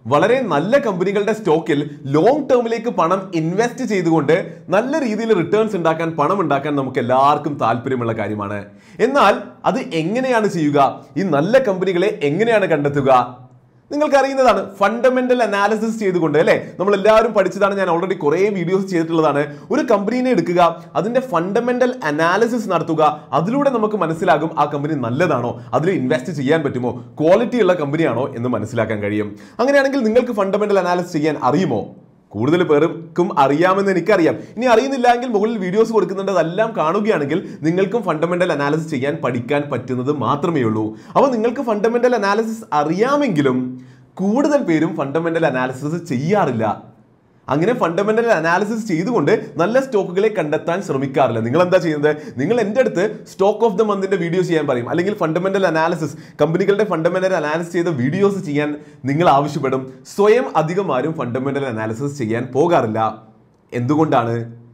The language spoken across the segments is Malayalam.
വളരെ നല്ല കമ്പനികളുടെ സ്റ്റോക്കിൽ ലോങ് ടേമിലേക്ക് പണം ഇൻവെസ്റ്റ് ചെയ്തുകൊണ്ട് നല്ല രീതിയിൽ റിട്ടേൺസ് ഉണ്ടാക്കാൻ പണം ഉണ്ടാക്കാൻ നമുക്ക് എല്ലാവർക്കും താല്പര്യമുള്ള കാര്യമാണ് എന്നാൽ അത് എങ്ങനെയാണ് ചെയ്യുക ഈ നല്ല കമ്പനികളെ എങ്ങനെയാണ് കണ്ടെത്തുക നിങ്ങൾക്ക് അറിയുന്നതാണ് ഫണ്ടമെന്റൽ അനാലിസിസ് ചെയ്തുകൊണ്ട് അല്ലേ നമ്മൾ എല്ലാവരും പഠിച്ചതാണ് ഞാൻ ഓൾറെഡി കുറേ വീഡിയോസ് ചെയ്തിട്ടുള്ളതാണ് ഒരു കമ്പനീനെ എടുക്കുക അതിന്റെ ഫണ്ടമെന്റൽ അനാലിസിസ് നടത്തുക അതിലൂടെ നമുക്ക് മനസ്സിലാകും ആ കമ്പനി നല്ലതാണോ അതിൽ ഇൻവെസ്റ്റ് ചെയ്യാൻ പറ്റുമോ ക്വാളിറ്റി ഉള്ള കമ്പനിയാണോ എന്ന് മനസ്സിലാക്കാൻ കഴിയും അങ്ങനെയാണെങ്കിൽ നിങ്ങൾക്ക് ഫണ്ടമെന്റൽ അനാലിസിസ് ചെയ്യാൻ അറിയുമോ കൂടുതൽ പേർക്കും അറിയാമെന്ന് എനിക്കറിയാം ഇനി അറിയുന്നില്ല എങ്കിൽ മുകളിൽ വീഡിയോസ് കൊടുക്കുന്നുണ്ട് അതെല്ലാം കാണുകയാണെങ്കിൽ നിങ്ങൾക്കും ഫണ്ടമെന്റൽ അനാലിസിസ് ചെയ്യാൻ പഠിക്കാൻ പറ്റുന്നത് മാത്രമേ ഉള്ളൂ അപ്പോൾ നിങ്ങൾക്ക് ഫണ്ടമെന്റൽ അനാലിസിസ് അറിയാമെങ്കിലും കൂടുതൽ പേരും ഫണ്ടമെന്റൽ അനാലിസിസ് ചെയ്യാറില്ല അങ്ങനെ ഫണ്ടമെന്റൽ അനാലിസിസ് ചെയ്തുകൊണ്ട് നല്ല സ്റ്റോക്കുകളെ കണ്ടെത്താൻ ശ്രമിക്കാറില്ല നിങ്ങൾ എന്താ ചെയ്യുന്നത് നിങ്ങൾ എൻ്റെ അടുത്ത് സ്റ്റോക്ക് ഓഫ് ദ മന്തിന്റെ വീഡിയോ ചെയ്യാൻ പറയും അല്ലെങ്കിൽ ഫണ്ടമെന്റൽ അനാലിസിസ് കമ്പനികളുടെ ഫണ്ടമെന്റൽ അനാലിസിസ് ചെയ്ത വീഡിയോസ് ചെയ്യാൻ നിങ്ങൾ ആവശ്യപ്പെടും സ്വയം അധികം ആരും ഫണ്ടമെന്റൽ അനാലിസിസ് ചെയ്യാൻ പോകാറില്ല എന്തുകൊണ്ടാണ്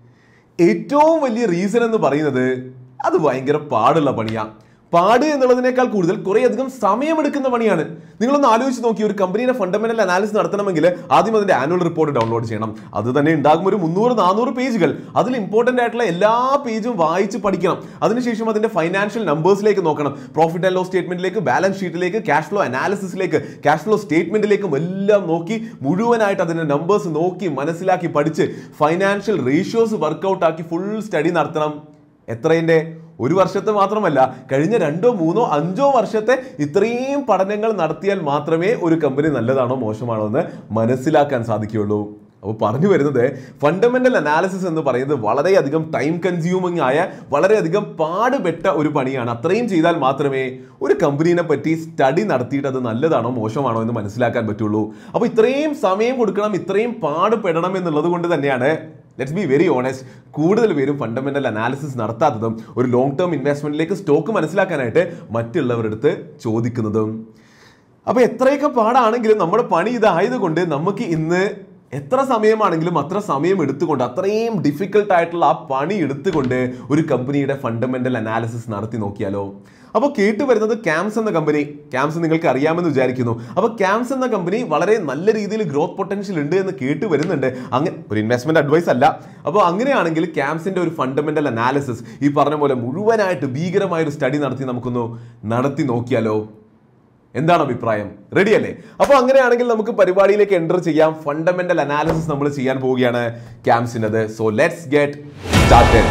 ഏറ്റവും വലിയ റീസൺ എന്ന് പറയുന്നത് അത് ഭയങ്കര പാടുള്ള പണിയാണ് പാട് എന്നുള്ളതിനേക്കാൾ കൂടുതൽ കുറേയധികം സമയമെടുക്കുന്ന പണിയാണ് നിങ്ങളൊന്ന് ആലോചിച്ച് നോക്കി ഒരു കമ്പനിയുടെ ഫണ്ടമെന്റൽ അനാലിസിസ് നടത്തണമെങ്കിൽ ആദ്യം അതിന്റെ ആനുവൽ റിപ്പോർട്ട് ഡൗൺലോഡ് ചെയ്യണം അത് തന്നെ ഉണ്ടാകും ഒരു മുന്നൂറ് നാനൂറ് പേജുകൾ അതിൽ ഇമ്പോർട്ടന്റ് ആയിട്ടുള്ള എല്ലാ പേജും വായിച്ച് പഠിക്കണം അതിനുശേഷം അതിന്റെ ഫൈനാൻഷ്യൽ നമ്പേഴ്സിലേക്ക് നോക്കണം പ്രോഫിറ്റ് ആൻഡ് ലോസ് സ്റ്റേറ്റ്മെന്റിലേക്ക് ബാലൻസ് ഷീറ്റിലേക്ക് ക്യാഷ് ഫ്ലോ അനാലിസിസിലേക്ക് ക്യാഷ് ഫ്ലോ സ്റ്റേറ്റ്മെന്റിലേക്കും എല്ലാം നോക്കി മുഴുവനായിട്ട് അതിന്റെ നമ്പേഴ്സ് നോക്കി മനസ്സിലാക്കി പഠിച്ച് ഫൈനാൻഷ്യൽ റേഷ്യോസ് വർക്കൗട്ട് ആക്കി ഫുൾ സ്റ്റഡി നടത്തണം എത്രയിന്റെ ഒരു വർഷത്തെ മാത്രമല്ല കഴിഞ്ഞ രണ്ടോ മൂന്നോ അഞ്ചോ വർഷത്തെ ഇത്രയും പഠനങ്ങൾ നടത്തിയാൽ മാത്രമേ ഒരു കമ്പനി നല്ലതാണോ മോശമാണോ എന്ന് മനസ്സിലാക്കാൻ സാധിക്കുകയുള്ളൂ അപ്പോൾ പറഞ്ഞു വരുന്നത് ഫണ്ടമെന്റൽ അനാലിസിസ് എന്ന് പറയുന്നത് വളരെയധികം ടൈം കൺസ്യൂമിങ് ആയ വളരെയധികം പാടുപെട്ട ഒരു പണിയാണ് അത്രയും ചെയ്താൽ മാത്രമേ ഒരു കമ്പനീനെ പറ്റി സ്റ്റഡി നടത്തിയിട്ട് അത് നല്ലതാണോ മോശമാണോ എന്ന് മനസ്സിലാക്കാൻ പറ്റുള്ളൂ അപ്പോൾ ഇത്രയും സമയം കൊടുക്കണം ഇത്രയും പാടുപെടണം എന്നുള്ളത് കൊണ്ട് തന്നെയാണ് ലെറ്റ്സ് ബി വെരി ഓണസ്റ്റ് കൂടുതൽ പേരും ഫണ്ടമെന്റൽ അനാലിസിസ് നടത്താത്തതും ഒരു ലോങ് ടേം ഇൻവെസ്റ്റ്മെന്റിലേക്ക് സ്റ്റോക്ക് മനസ്സിലാക്കാനായിട്ട് മറ്റുള്ളവരുടെ അടുത്ത് ചോദിക്കുന്നതും അപ്പൊ എത്രയൊക്കെ പാടാണെങ്കിലും നമ്മുടെ പണി ഇതായതുകൊണ്ട് നമുക്ക് ഇന്ന് എത്ര സമയമാണെങ്കിലും അത്ര സമയം എടുത്തുകൊണ്ട് അത്രയും ഡിഫിക്കൽട്ട് ആയിട്ടുള്ള ആ പണി എടുത്തുകൊണ്ട് ഒരു കമ്പനിയുടെ ഫണ്ടമെന്റൽ അനാലിസിസ് നടത്തി നോക്കിയാലോ അപ്പോൾ കേട്ടു വരുന്നത് ക്യാംസ് എന്ന കമ്പനി ക്യാംസ് നിങ്ങൾക്ക് അറിയാമെന്ന് വിചാരിക്കുന്നു അപ്പോൾ ക്യാംസ് എന്ന കമ്പനി വളരെ നല്ല രീതിയിൽ ഗ്രോത്ത് പൊട്ടൻഷ്യൽ ഉണ്ട് എന്ന് കേട്ട് വരുന്നുണ്ട് അങ്ങനെ ഒരു ഇൻവെസ്റ്റ്മെന്റ് അഡ്വൈസ് അല്ല അപ്പോൾ അങ്ങനെയാണെങ്കിൽ ക്യാംസിന്റെ ഒരു ഫണ്ടമെന്റൽ അനാലിസിസ് ഈ പറഞ്ഞ പോലെ മുഴുവനായിട്ട് ഭീകരമായ ഒരു സ്റ്റഡി നടത്തി നമുക്കൊന്ന് നടത്തി നോക്കിയാലോ എന്താണ് അഭിപ്രായം റെഡി അല്ലേ അപ്പോൾ അങ്ങനെയാണെങ്കിൽ നമുക്ക് പരിപാടിയിലേക്ക് എൻ്റർ ചെയ്യാം ഫണ്ടമെന്റൽ അനാലിസിസ് നമ്മൾ ചെയ്യാൻ പോവുകയാണ് ക്യാംസിൻ്റെത് സോ ലെറ്റ്സ് ഗെറ്റ് സ്റ്റാർട്ടഡ്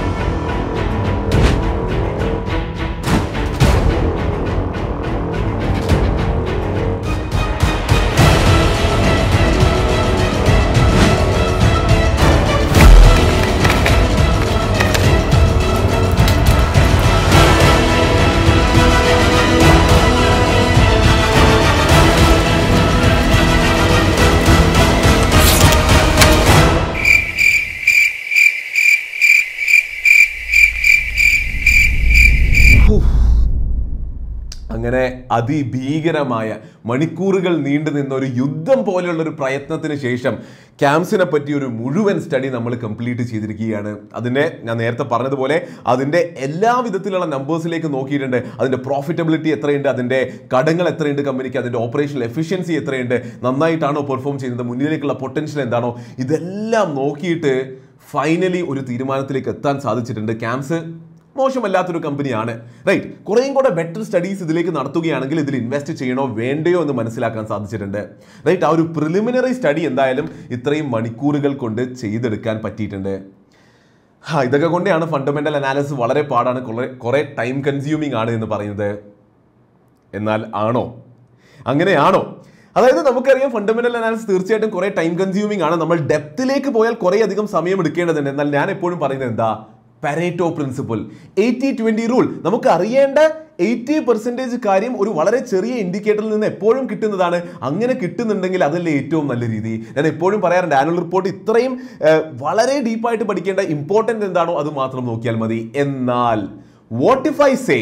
അങ്ങനെ അതിഭീകരമായ മണിക്കൂറുകൾ നീണ്ടു നിന്ന ഒരു യുദ്ധം പോലെയുള്ള ഒരു പ്രയത്നത്തിന് ശേഷം ക്യാംസിനെ പറ്റി ഒരു മുഴുവൻ സ്റ്റഡി നമ്മൾ കംപ്ലീറ്റ് ചെയ്തിരിക്കുകയാണ് അതിൻ്റെ ഞാൻ നേരത്തെ പറഞ്ഞതുപോലെ അതിൻ്റെ എല്ലാ വിധത്തിലുള്ള നമ്പേഴ്സിലേക്ക് നോക്കിയിട്ടുണ്ട് അതിൻ്റെ പ്രോഫിറ്റബിലിറ്റി എത്രയുണ്ട് അതിൻ്റെ കടങ്ങൾ എത്രയുണ്ട് കമ്പനിക്ക് അതിൻ്റെ ഓപ്പറേഷണൽ എഫിഷ്യൻസി എത്രയുണ്ട് നന്നായിട്ടാണോ പെർഫോം ചെയ്യുന്നത് മുന്നിലേക്കുള്ള പൊട്ടൻഷ്യൽ എന്താണോ ഇതെല്ലാം നോക്കിയിട്ട് ഫൈനലി ഒരു തീരുമാനത്തിലേക്ക് എത്താൻ സാധിച്ചിട്ടുണ്ട് ക്യാംസ് മോശമല്ലാത്തൊരു കമ്പനിയാണ് റൈറ്റ് കുറേയും കൂടെ ബെറ്റർ സ്റ്റഡീസ് ഇതിലേക്ക് നടത്തുകയാണെങ്കിൽ ഇതിൽ ഇൻവെസ്റ്റ് ചെയ്യണോ വേണ്ടയോ എന്ന് മനസ്സിലാക്കാൻ സാധിച്ചിട്ടുണ്ട് റൈറ്റ് ആ ഒരു പ്രിലിമിനറി സ്റ്റഡി എന്തായാലും ഇത്രയും മണിക്കൂറുകൾ കൊണ്ട് ചെയ്തെടുക്കാൻ പറ്റിയിട്ടുണ്ട് ആ ഇതൊക്കെ കൊണ്ടാണ് ഫണ്ടമെന്റൽ അനാലിസിസ് വളരെ പാടാണ് കുറെ കുറെ ടൈം കൺസ്യൂമിങ് ആണ് എന്ന് പറയുന്നത് എന്നാൽ ആണോ അങ്ങനെയാണോ അതായത് നമുക്കറിയാം ഫണ്ടമെന്റൽ അനാലിസിസ് തീർച്ചയായിട്ടും കുറെ ടൈം കൺസ്യൂമിംഗ് ആണ് നമ്മൾ ഡെപ്തിലേക്ക് പോയാൽ കുറെ അധികം സമയം എടുക്കേണ്ടതുണ്ട് എന്നാൽ ഞാൻ എപ്പോഴും പറയുന്നത് എന്താ Pareto principle eighty twenty rule നമുക്ക് അറിയേണ്ട എയ്റ്റി പെർസെൻറ്റേജ് കാര്യം ഒരു വളരെ ചെറിയ ഇൻഡിക്കേറ്ററിൽ നിന്ന് എപ്പോഴും കിട്ടുന്നതാണ് അങ്ങനെ കിട്ടുന്നുണ്ടെങ്കിൽ അതല്ലേ ഏറ്റവും നല്ല രീതി ഞാൻ എപ്പോഴും പറയാറുണ്ട് ആനുവൽ റിപ്പോർട്ട് ഇത്രയും ഏഹ്, വളരെ ഡീപ്പായിട്ട് പഠിക്കേണ്ട ഇമ്പോർട്ടൻ്റ് എന്താണോ അത് മാത്രം നോക്കിയാൽ മതി എന്നാൽ വാട്ട് ഇഫ് ഐ സേ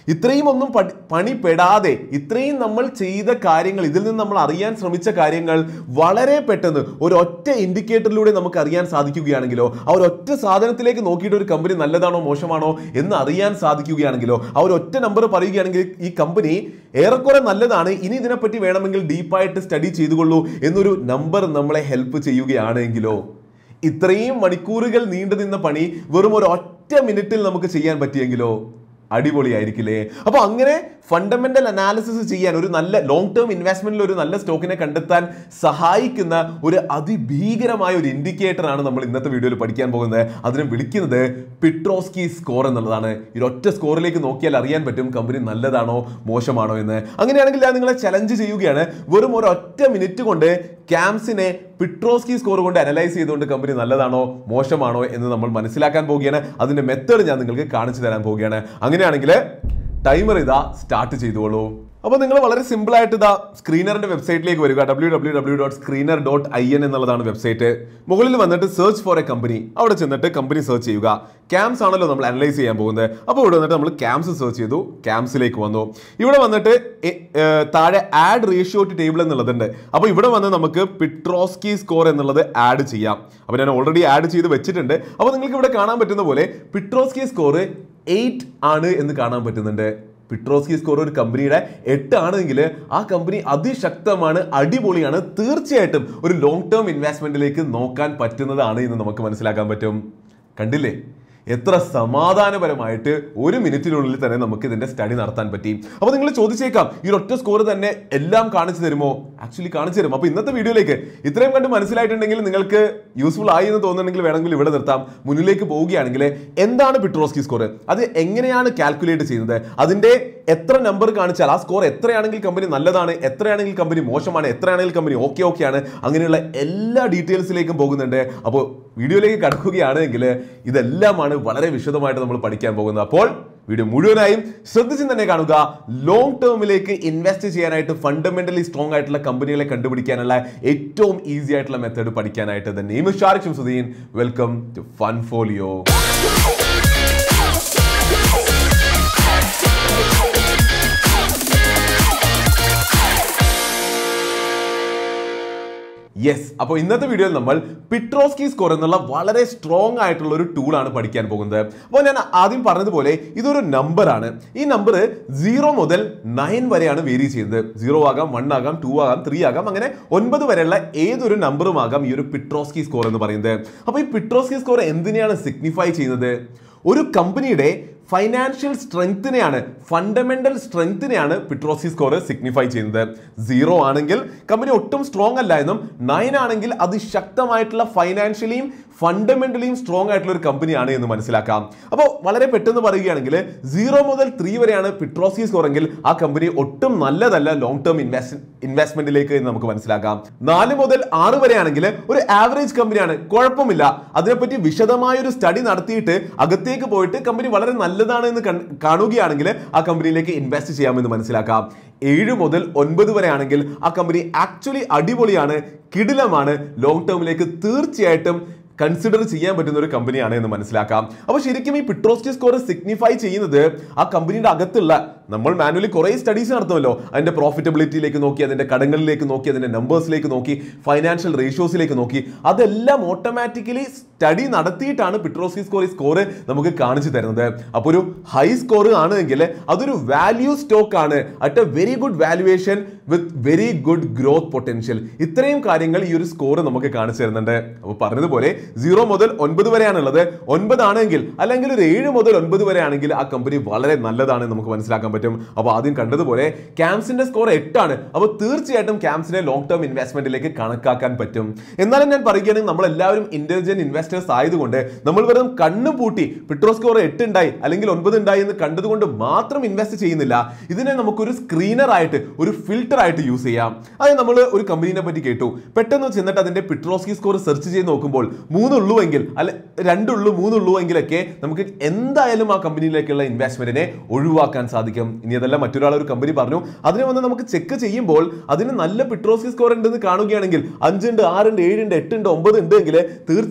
ഇത്രയും ഒന്നും പടി- പണിപ്പെടാതെ ഇത്രയും നമ്മൾ ചെയ്ത കാര്യങ്ങൾ ഇതിൽ നിന്ന് നമ്മൾ അറിയാൻ ശ്രമിച്ച കാര്യങ്ങൾ വളരെ പെട്ടെന്ന് ഒരു ഒറ്റ ഇൻഡിക്കേറ്ററിലൂടെ നമുക്ക് അറിയാൻ സാധിക്കുകയാണെങ്കിലോ ആ ഒരു ഒറ്റ സാധനത്തിലേക്ക് നോക്കിയിട്ട് ഒരു കമ്പനി നല്ലതാണോ മോശമാണോ എന്ന് അറിയാൻ സാധിക്കുകയാണെങ്കിലോ ആ ഒരു ഒറ്റ നമ്പർ പറയുകയാണെങ്കിൽ ഈ കമ്പനി ഏറെക്കുറെ നല്ലതാണ് ഇനി ഇതിനെപ്പറ്റി വേണമെങ്കിൽ ഡീപ്പായിട്ട് സ്റ്റഡി ചെയ്തുകൊള്ളൂ എന്നൊരു നമ്പർ നമ്മളെ ഹെൽപ്പ് ചെയ്യുകയാണെങ്കിലോ ഇത്രയും മണിക്കൂറുകൾ നീണ്ടു നിന്ന പണി വെറും ഒരു ഒറ്റ മിനിറ്റിൽ നമുക്ക് ചെയ്യാൻ പറ്റിയെങ്കിലോ അടിപൊളിയായിരിക്കില്ലേ അപ്പോൾ അങ്ങനെ ഫണ്ടമെന്റൽ അനാലിസിസ് ചെയ്യാൻ ഒരു നല്ല ലോങ് ടേം ഇൻവെസ്റ്റ്മെന്റിൽ ഒരു നല്ല സ്റ്റോക്കിനെ കണ്ടെത്താൻ സഹായിക്കുന്ന ഒരു അതിഭീകരമായ ഒരു ഇൻഡിക്കേറ്റർ ആണ് നമ്മൾ ഇന്നത്തെ വീഡിയോയിൽ പഠിക്കാൻ പോകുന്നത് അതിനെ വിളിക്കുന്നത് പിട്രോസ്കി സ്കോർ എന്നുള്ളതാണ് ഈ ഒറ്റ സ്കോറിലേക്ക് നോക്കിയാൽ അറിയാൻ പറ്റും കമ്പനി നല്ലതാണോ മോശമാണോ എന്ന് അങ്ങനെയാണെങ്കിൽ ഞാൻ നിങ്ങളെ ചലഞ്ച് ചെയ്യുകയാണ് വെറും ഒരു ഒറ്റ മിനിറ്റ് കൊണ്ട് ക്യാംസിനെ പിട്രോസ്കി സ്കോർ കൊണ്ട് അനലൈസ് ചെയ്തുകൊണ്ട് കമ്പനി നല്ലതാണോ മോശമാണോ എന്ന് നമ്മൾ മനസ്സിലാക്കാൻ പോവുകയാണ് അതിന്റെ മെത്തേഡ് ഞാൻ നിങ്ങൾക്ക് കാണിച്ചു തരാൻ പോവുകയാണ് അങ്ങനെയാണെങ്കിൽ ടൈമർ ഇതാ സ്റ്റാർട്ട് ചെയ്തോളൂ അപ്പോൾ നിങ്ങൾ വളരെ സിമ്പിൾ ആയിട്ട് ഇതാ സ്ക്രീനറിന്റെ വെബ്സൈറ്റിലേക്ക് വരിക W W W dot screener dot I N എന്നുള്ളതാണ് വെബ്സൈറ്റ് മുകളിൽ വന്നിട്ട് സെർച്ച് ഫോർ എ കമ്പനി അവിടെ ചെന്നിട്ട് കമ്പനി സെർച്ച് ചെയ്യുക ക്യാംസ് ആണല്ലോ നമ്മൾ അനലൈസ് ചെയ്യാൻ പോകുന്നത് അപ്പോൾ ഇവിടെ വന്നിട്ട് നമ്മൾ ക്യാംസ് സെർച്ച് ചെയ്തു ക്യാംസിലേക്ക് വന്നു ഇവിടെ വന്നിട്ട് എ- ഏ, താഴെ ആഡ് റേഷ്യോ ടു ടേബിൾ എന്നുള്ളതുണ്ട് അപ്പോൾ ഇവിടെ വന്ന് നമുക്ക് പിട്രോസ്കി സ്കോർ എന്നുള്ളത് ആഡ് ചെയ്യാം അപ്പോൾ ഞാൻ ഓൾറെഡി ആഡ് ചെയ്ത് വെച്ചിട്ടുണ്ട് അപ്പോൾ നിങ്ങൾക്ക് ഇവിടെ കാണാൻ പറ്റുന്ന പോലെ പിട്രോസ്കി സ്കോർ എയ്റ്റ് ആണ് എന്ന് കാണാൻ പറ്റുന്നുണ്ട് പിട്രോസ്കി സ്കോർ ഒരു കമ്പനിയുടെ എട്ട് ആണെങ്കിൽ ആ കമ്പനി അതിശക്തമാണ് അടിപൊളിയാണ് തീർച്ചയായിട്ടും ഒരു ലോങ് ടേം ഇൻവെസ്റ്റ്മെന്റിലേക്ക് നോക്കാൻ പറ്റുന്നതാണ് എന്ന് നമുക്ക് മനസ്സിലാക്കാൻ പറ്റും കണ്ടില്ലേ എത്ര സമാധാനപരമായിട്ട് ഒരു മിനിറ്റിനുള്ളിൽ തന്നെ നമുക്ക് ഇതിന്റെ സ്റ്റഡി നടത്താൻ പറ്റി അപ്പോൾ നിങ്ങൾ ചോദിച്ചേക്കാം ഈ ഒറ്റ സ്കോർ തന്നെ എല്ലാം കാണിച്ചു തരുമോ ആക്ച്വലി കാണിച്ചു തരും അപ്പോൾ ഇന്നത്തെ വീഡിയോയിലേക്ക് ഇത്രയും കണ്ട് മനസ്സിലായിട്ടുണ്ടെങ്കിൽ നിങ്ങൾക്ക് യൂസ്ഫുൾ ആയി എന്ന് തോന്നുന്നുണ്ടെങ്കിൽ വേണമെങ്കിൽ ഇവിടെ നിർത്താം മുന്നിലേക്ക് പോവുകയാണെങ്കിൽ എന്താണ് പിട്രോസ്കി സ്കോർ അത് എങ്ങനെയാണ് കാൽക്കുലേറ്റ് ചെയ്യുന്നത് അതിന്റെ എത്ര നമ്പർ കാണിച്ചാൽ ആ സ്കോർ എത്രയാണെങ്കിൽ കമ്പനി നല്ലതാണ് എത്രയാണെങ്കിൽ കമ്പനി മോശമാണ് എത്രയാണെങ്കിൽ കമ്പനി ഓക്കെ ഓക്കെ ആണ് അങ്ങനെയുള്ള എല്ലാ ഡീറ്റെയിൽസിലേക്കും പോകുന്നുണ്ട് അപ്പോൾ വീഡിയോയിലേക്ക് കടക്കുകയാണെങ്കിൽ ഇതെല്ലാമാണ് വളരെ വിശദമായിട്ട് നമ്മൾ പഠിക്കാൻ പോകുന്നത് അപ്പോൾ വീഡിയോ മുഴുവനായും ശ്രദ്ധിച്ച് തന്നെ കാണുക ലോങ് ടേമിലേക്ക് ഇൻവെസ്റ്റ് ചെയ്യാനായിട്ട് ഫണ്ടമെന്റലി സ്ട്രോങ് ആയിട്ടുള്ള കമ്പനികളെ കണ്ടുപിടിക്കാനുള്ള ഏറ്റവും ഈസി ആയിട്ടുള്ള മെത്തേഡ് പഠിക്കാനായിട്ട് the name Shariq Shamsuddin welcome to fun folio yes അപ്പോൾ ഇന്നത്തെ വീഡിയോയിൽ നമ്മൾ പിട്രോസ്കി സ്കോർ എന്നുള്ള വളരെ സ്ട്രോങ് ആയിട്ടുള്ള ഒരു ടൂളാണ് പഠിക്കാൻ പോകുന്നത് അപ്പോൾ ഞാൻ ആദ്യം പറഞ്ഞതുപോലെ ഇതൊരു നമ്പറാണ് ഈ നമ്പർ സീറോ മുതൽ നയൻ വരെയാണ് വേരി ചെയ്യുന്നത് സീറോ ആകാം വൺ ആകാം ടു ആകാം ത്രീ ആകാം അങ്ങനെ ഒൻപത് വരെയുള്ള ഏതൊരു നമ്പറും ആകാം ഈ ഒരു പിട്രോസ്കി സ്കോർ എന്ന് പറയുന്നത് അപ്പോൾ ഈ പിട്രോസ്കി സ്കോർ എന്തിനെയാണ് സിഗ്നിഫൈ ചെയ്യുന്നത് ഒരു കമ്പനിയുടെ ഫൈനാൻഷ്യൽ സ്ട്രെങ്ത്തിനെയാണ് ഫണ്ടമെന്റൽ സ്ട്രെങ്ത്തിനെയാണ് പിട്രോസി സ്കോർ സിഗ്നിഫൈ ചെയ്യുന്നത് സീറോ ആണെങ്കിൽ കമ്പനി ഒട്ടും സ്ട്രോങ് അല്ല എന്നും നയൻ ആണെങ്കിൽ അതിശക്തമായിട്ടുള്ള ഫൈനാൻഷ്യലിയും ഫണ്ടമെന്റലിയും സ്ട്രോങ് ആയിട്ടുള്ള ഒരു കമ്പനിയാണ് എന്ന് മനസ്സിലാക്കാം അപ്പോൾ വളരെ പെട്ടെന്ന് പറയുകയാണെങ്കിൽ സീറോ മുതൽ ത്രീ വരെയാണ് പിട്രോസി സ്കോർ എങ്കിൽ ആ കമ്പനി ഒട്ടും നല്ലതല്ല ലോങ് ടേം ഇൻവെസ്റ്റ് ഇൻവെസ്റ്റ്മെന്റിലേക്ക് എന്ന് നമുക്ക് മനസ്സിലാക്കാം നാല് മുതൽ ആറ് വരെയാണെങ്കിൽ ഒരു ആവറേജ് കമ്പനിയാണ് കുഴപ്പമില്ല അതിനെപ്പറ്റി വിശദമായ ഒരു സ്റ്റഡി നടത്തിയിട്ട് അകത്തേക്ക് പോയിട്ട് കമ്പനി വളരെ നല്ലതാണ് എന്ന് കൺ- കാണുകയാണെങ്കിൽ ആ കമ്പനിയിലേക്ക് ഇൻവെസ്റ്റ് ചെയ്യാമെന്ന് മനസ്സിലാക്കാം ഏഴ് മുതൽ ഒൻപത് വരെ ആണെങ്കിൽ ആ കമ്പനി ആക്ച്വലി അടിപൊളിയാണ് കിടിലമാണ് ലോങ് ടേമിലേക്ക് തീർച്ചയായിട്ടും കൺസിഡർ ചെയ്യാൻ പറ്റുന്ന ഒരു കമ്പനിയാണ് എന്ന് മനസ്സിലാക്കാം അപ്പോൾ ശരിക്കും ഈ പിട്രോസ്റ്റി സ്കോർ സിഗ്നിഫൈ ചെയ്യുന്നത് ആ കമ്പനിയുടെ അകത്തുള്ള നമ്മൾ മാനുവലി കുറേ സ്റ്റഡീസ് നടത്തുമല്ലോ അതിന്റെ പ്രോഫിറ്റബിലിറ്റിയിലേക്ക് നോക്കി അതിന്റെ കടങ്ങളിലേക്ക് നോക്കി അതിന്റെ നമ്പേഴ്സിലേക്ക് നോക്കി ഫൈനാൻഷ്യൽ റേഷ്യോസിലേക്ക് നോക്കി അതെല്ലാം ഓട്ടോമാറ്റിക്കലി സ്റ്റഡി നടത്തിയിട്ടാണ് പിട്രോസ്റ്റി സ്കോർ ഈ സ്കോർ നമുക്ക് കാണിച്ചു തരുന്നത് അപ്പോൾ ഒരു ഹൈ സ്കോർ ആണെങ്കിൽ അതൊരു വാല്യൂ സ്റ്റോക്ക് ആണ് at a very good valuation with very good growth potential ഇത്രയും കാര്യങ്ങൾ ഈ ഒരു സ്കോർ നമുക്ക് കാണിച്ചു തരുന്നുണ്ട് അപ്പോൾ പറഞ്ഞതുപോലെ സീറോ മുതൽ ഒൻപത് വരെയാണുള്ളത് ഒൻപതാണെങ്കിൽ അല്ലെങ്കിൽ ഒരു ഏഴ് മുതൽ ഒൻപത് വരെ ആണെങ്കിൽ ആ കമ്പനി വളരെ നല്ലതാണ് നമുക്ക് മനസ്സിലാക്കാൻ പറ്റും അപ്പോൾ ആദ്യം കണ്ടതുപോലെ ക്യാംസിന്റെ സ്കോർ എട്ടാണ് അപ്പോൾ തീർച്ചയായിട്ടും ക്യാംസിനെ ലോങ് ടേം ഇൻവെസ്റ്റ്മെന്റിലേക്ക് കണക്കാക്കാൻ പറ്റും എന്നാലും ഞാൻ പറയുകയാണെങ്കിൽ നമ്മൾ എല്ലാവരും ഇന്റലിജന്റ് ഇൻവെസ്റ്റേഴ്സ് ആയതുകൊണ്ട് നമ്മൾ വെറും കണ്ണു പൂട്ടി പെട്രോ സ്കോർ എട്ട് ഉണ്ടായി അല്ലെങ്കിൽ ഒൻപത് ഉണ്ടായി എന്ന് കണ്ടതുകൊണ്ട് മാത്രം ഇൻവെസ്റ്റ് ചെയ്യുന്നില്ല ഇതിനെ നമുക്കൊരു സ്ക്രീനർ ആയിട്ട് ഒരു ഫിൽട്ടർ ആയിട്ട് യൂസ് ചെയ്യാം അത് നമ്മൾ ഒരു കമ്പനീനെ പറ്റി കേട്ടു പെട്ടെന്ന് ചെന്നിട്ട് അതിന്റെ പിട്രോസ്കി സ്കോർ സെർച്ച് ചെയ്ത് നോക്കുമ്പോൾ മൂന്നുള്ളൂ എങ്കിൽ അല്ല രണ്ടുള്ളൂ മൂന്നുള്ളൂ എങ്കിലൊക്കെ നമുക്ക് എന്തായാലും ആ കമ്പനിയിലേക്കുള്ള ഇൻവെസ്റ്റ്മെന്റിനെ ഒഴിവാക്കാൻ സാധിക്കും ഇനി അതല്ല മറ്റൊരാൾ ഒരു കമ്പനി പറഞ്ഞു അതിനെ വന്ന് നമുക്ക് ചെക്ക് ചെയ്യുമ്പോൾ അതിന് നല്ല പിട്രോസി സ്കോർ ഉണ്ടെന്ന് കാണുകയാണെങ്കിൽ അഞ്ചുണ്ട് ആറുണ്ട് ഏഴുണ്ട് എട്ടുണ്ട് ഒമ്പത് ഉണ്ട് എങ്കിൽ തീർച്ചയായിട്ടും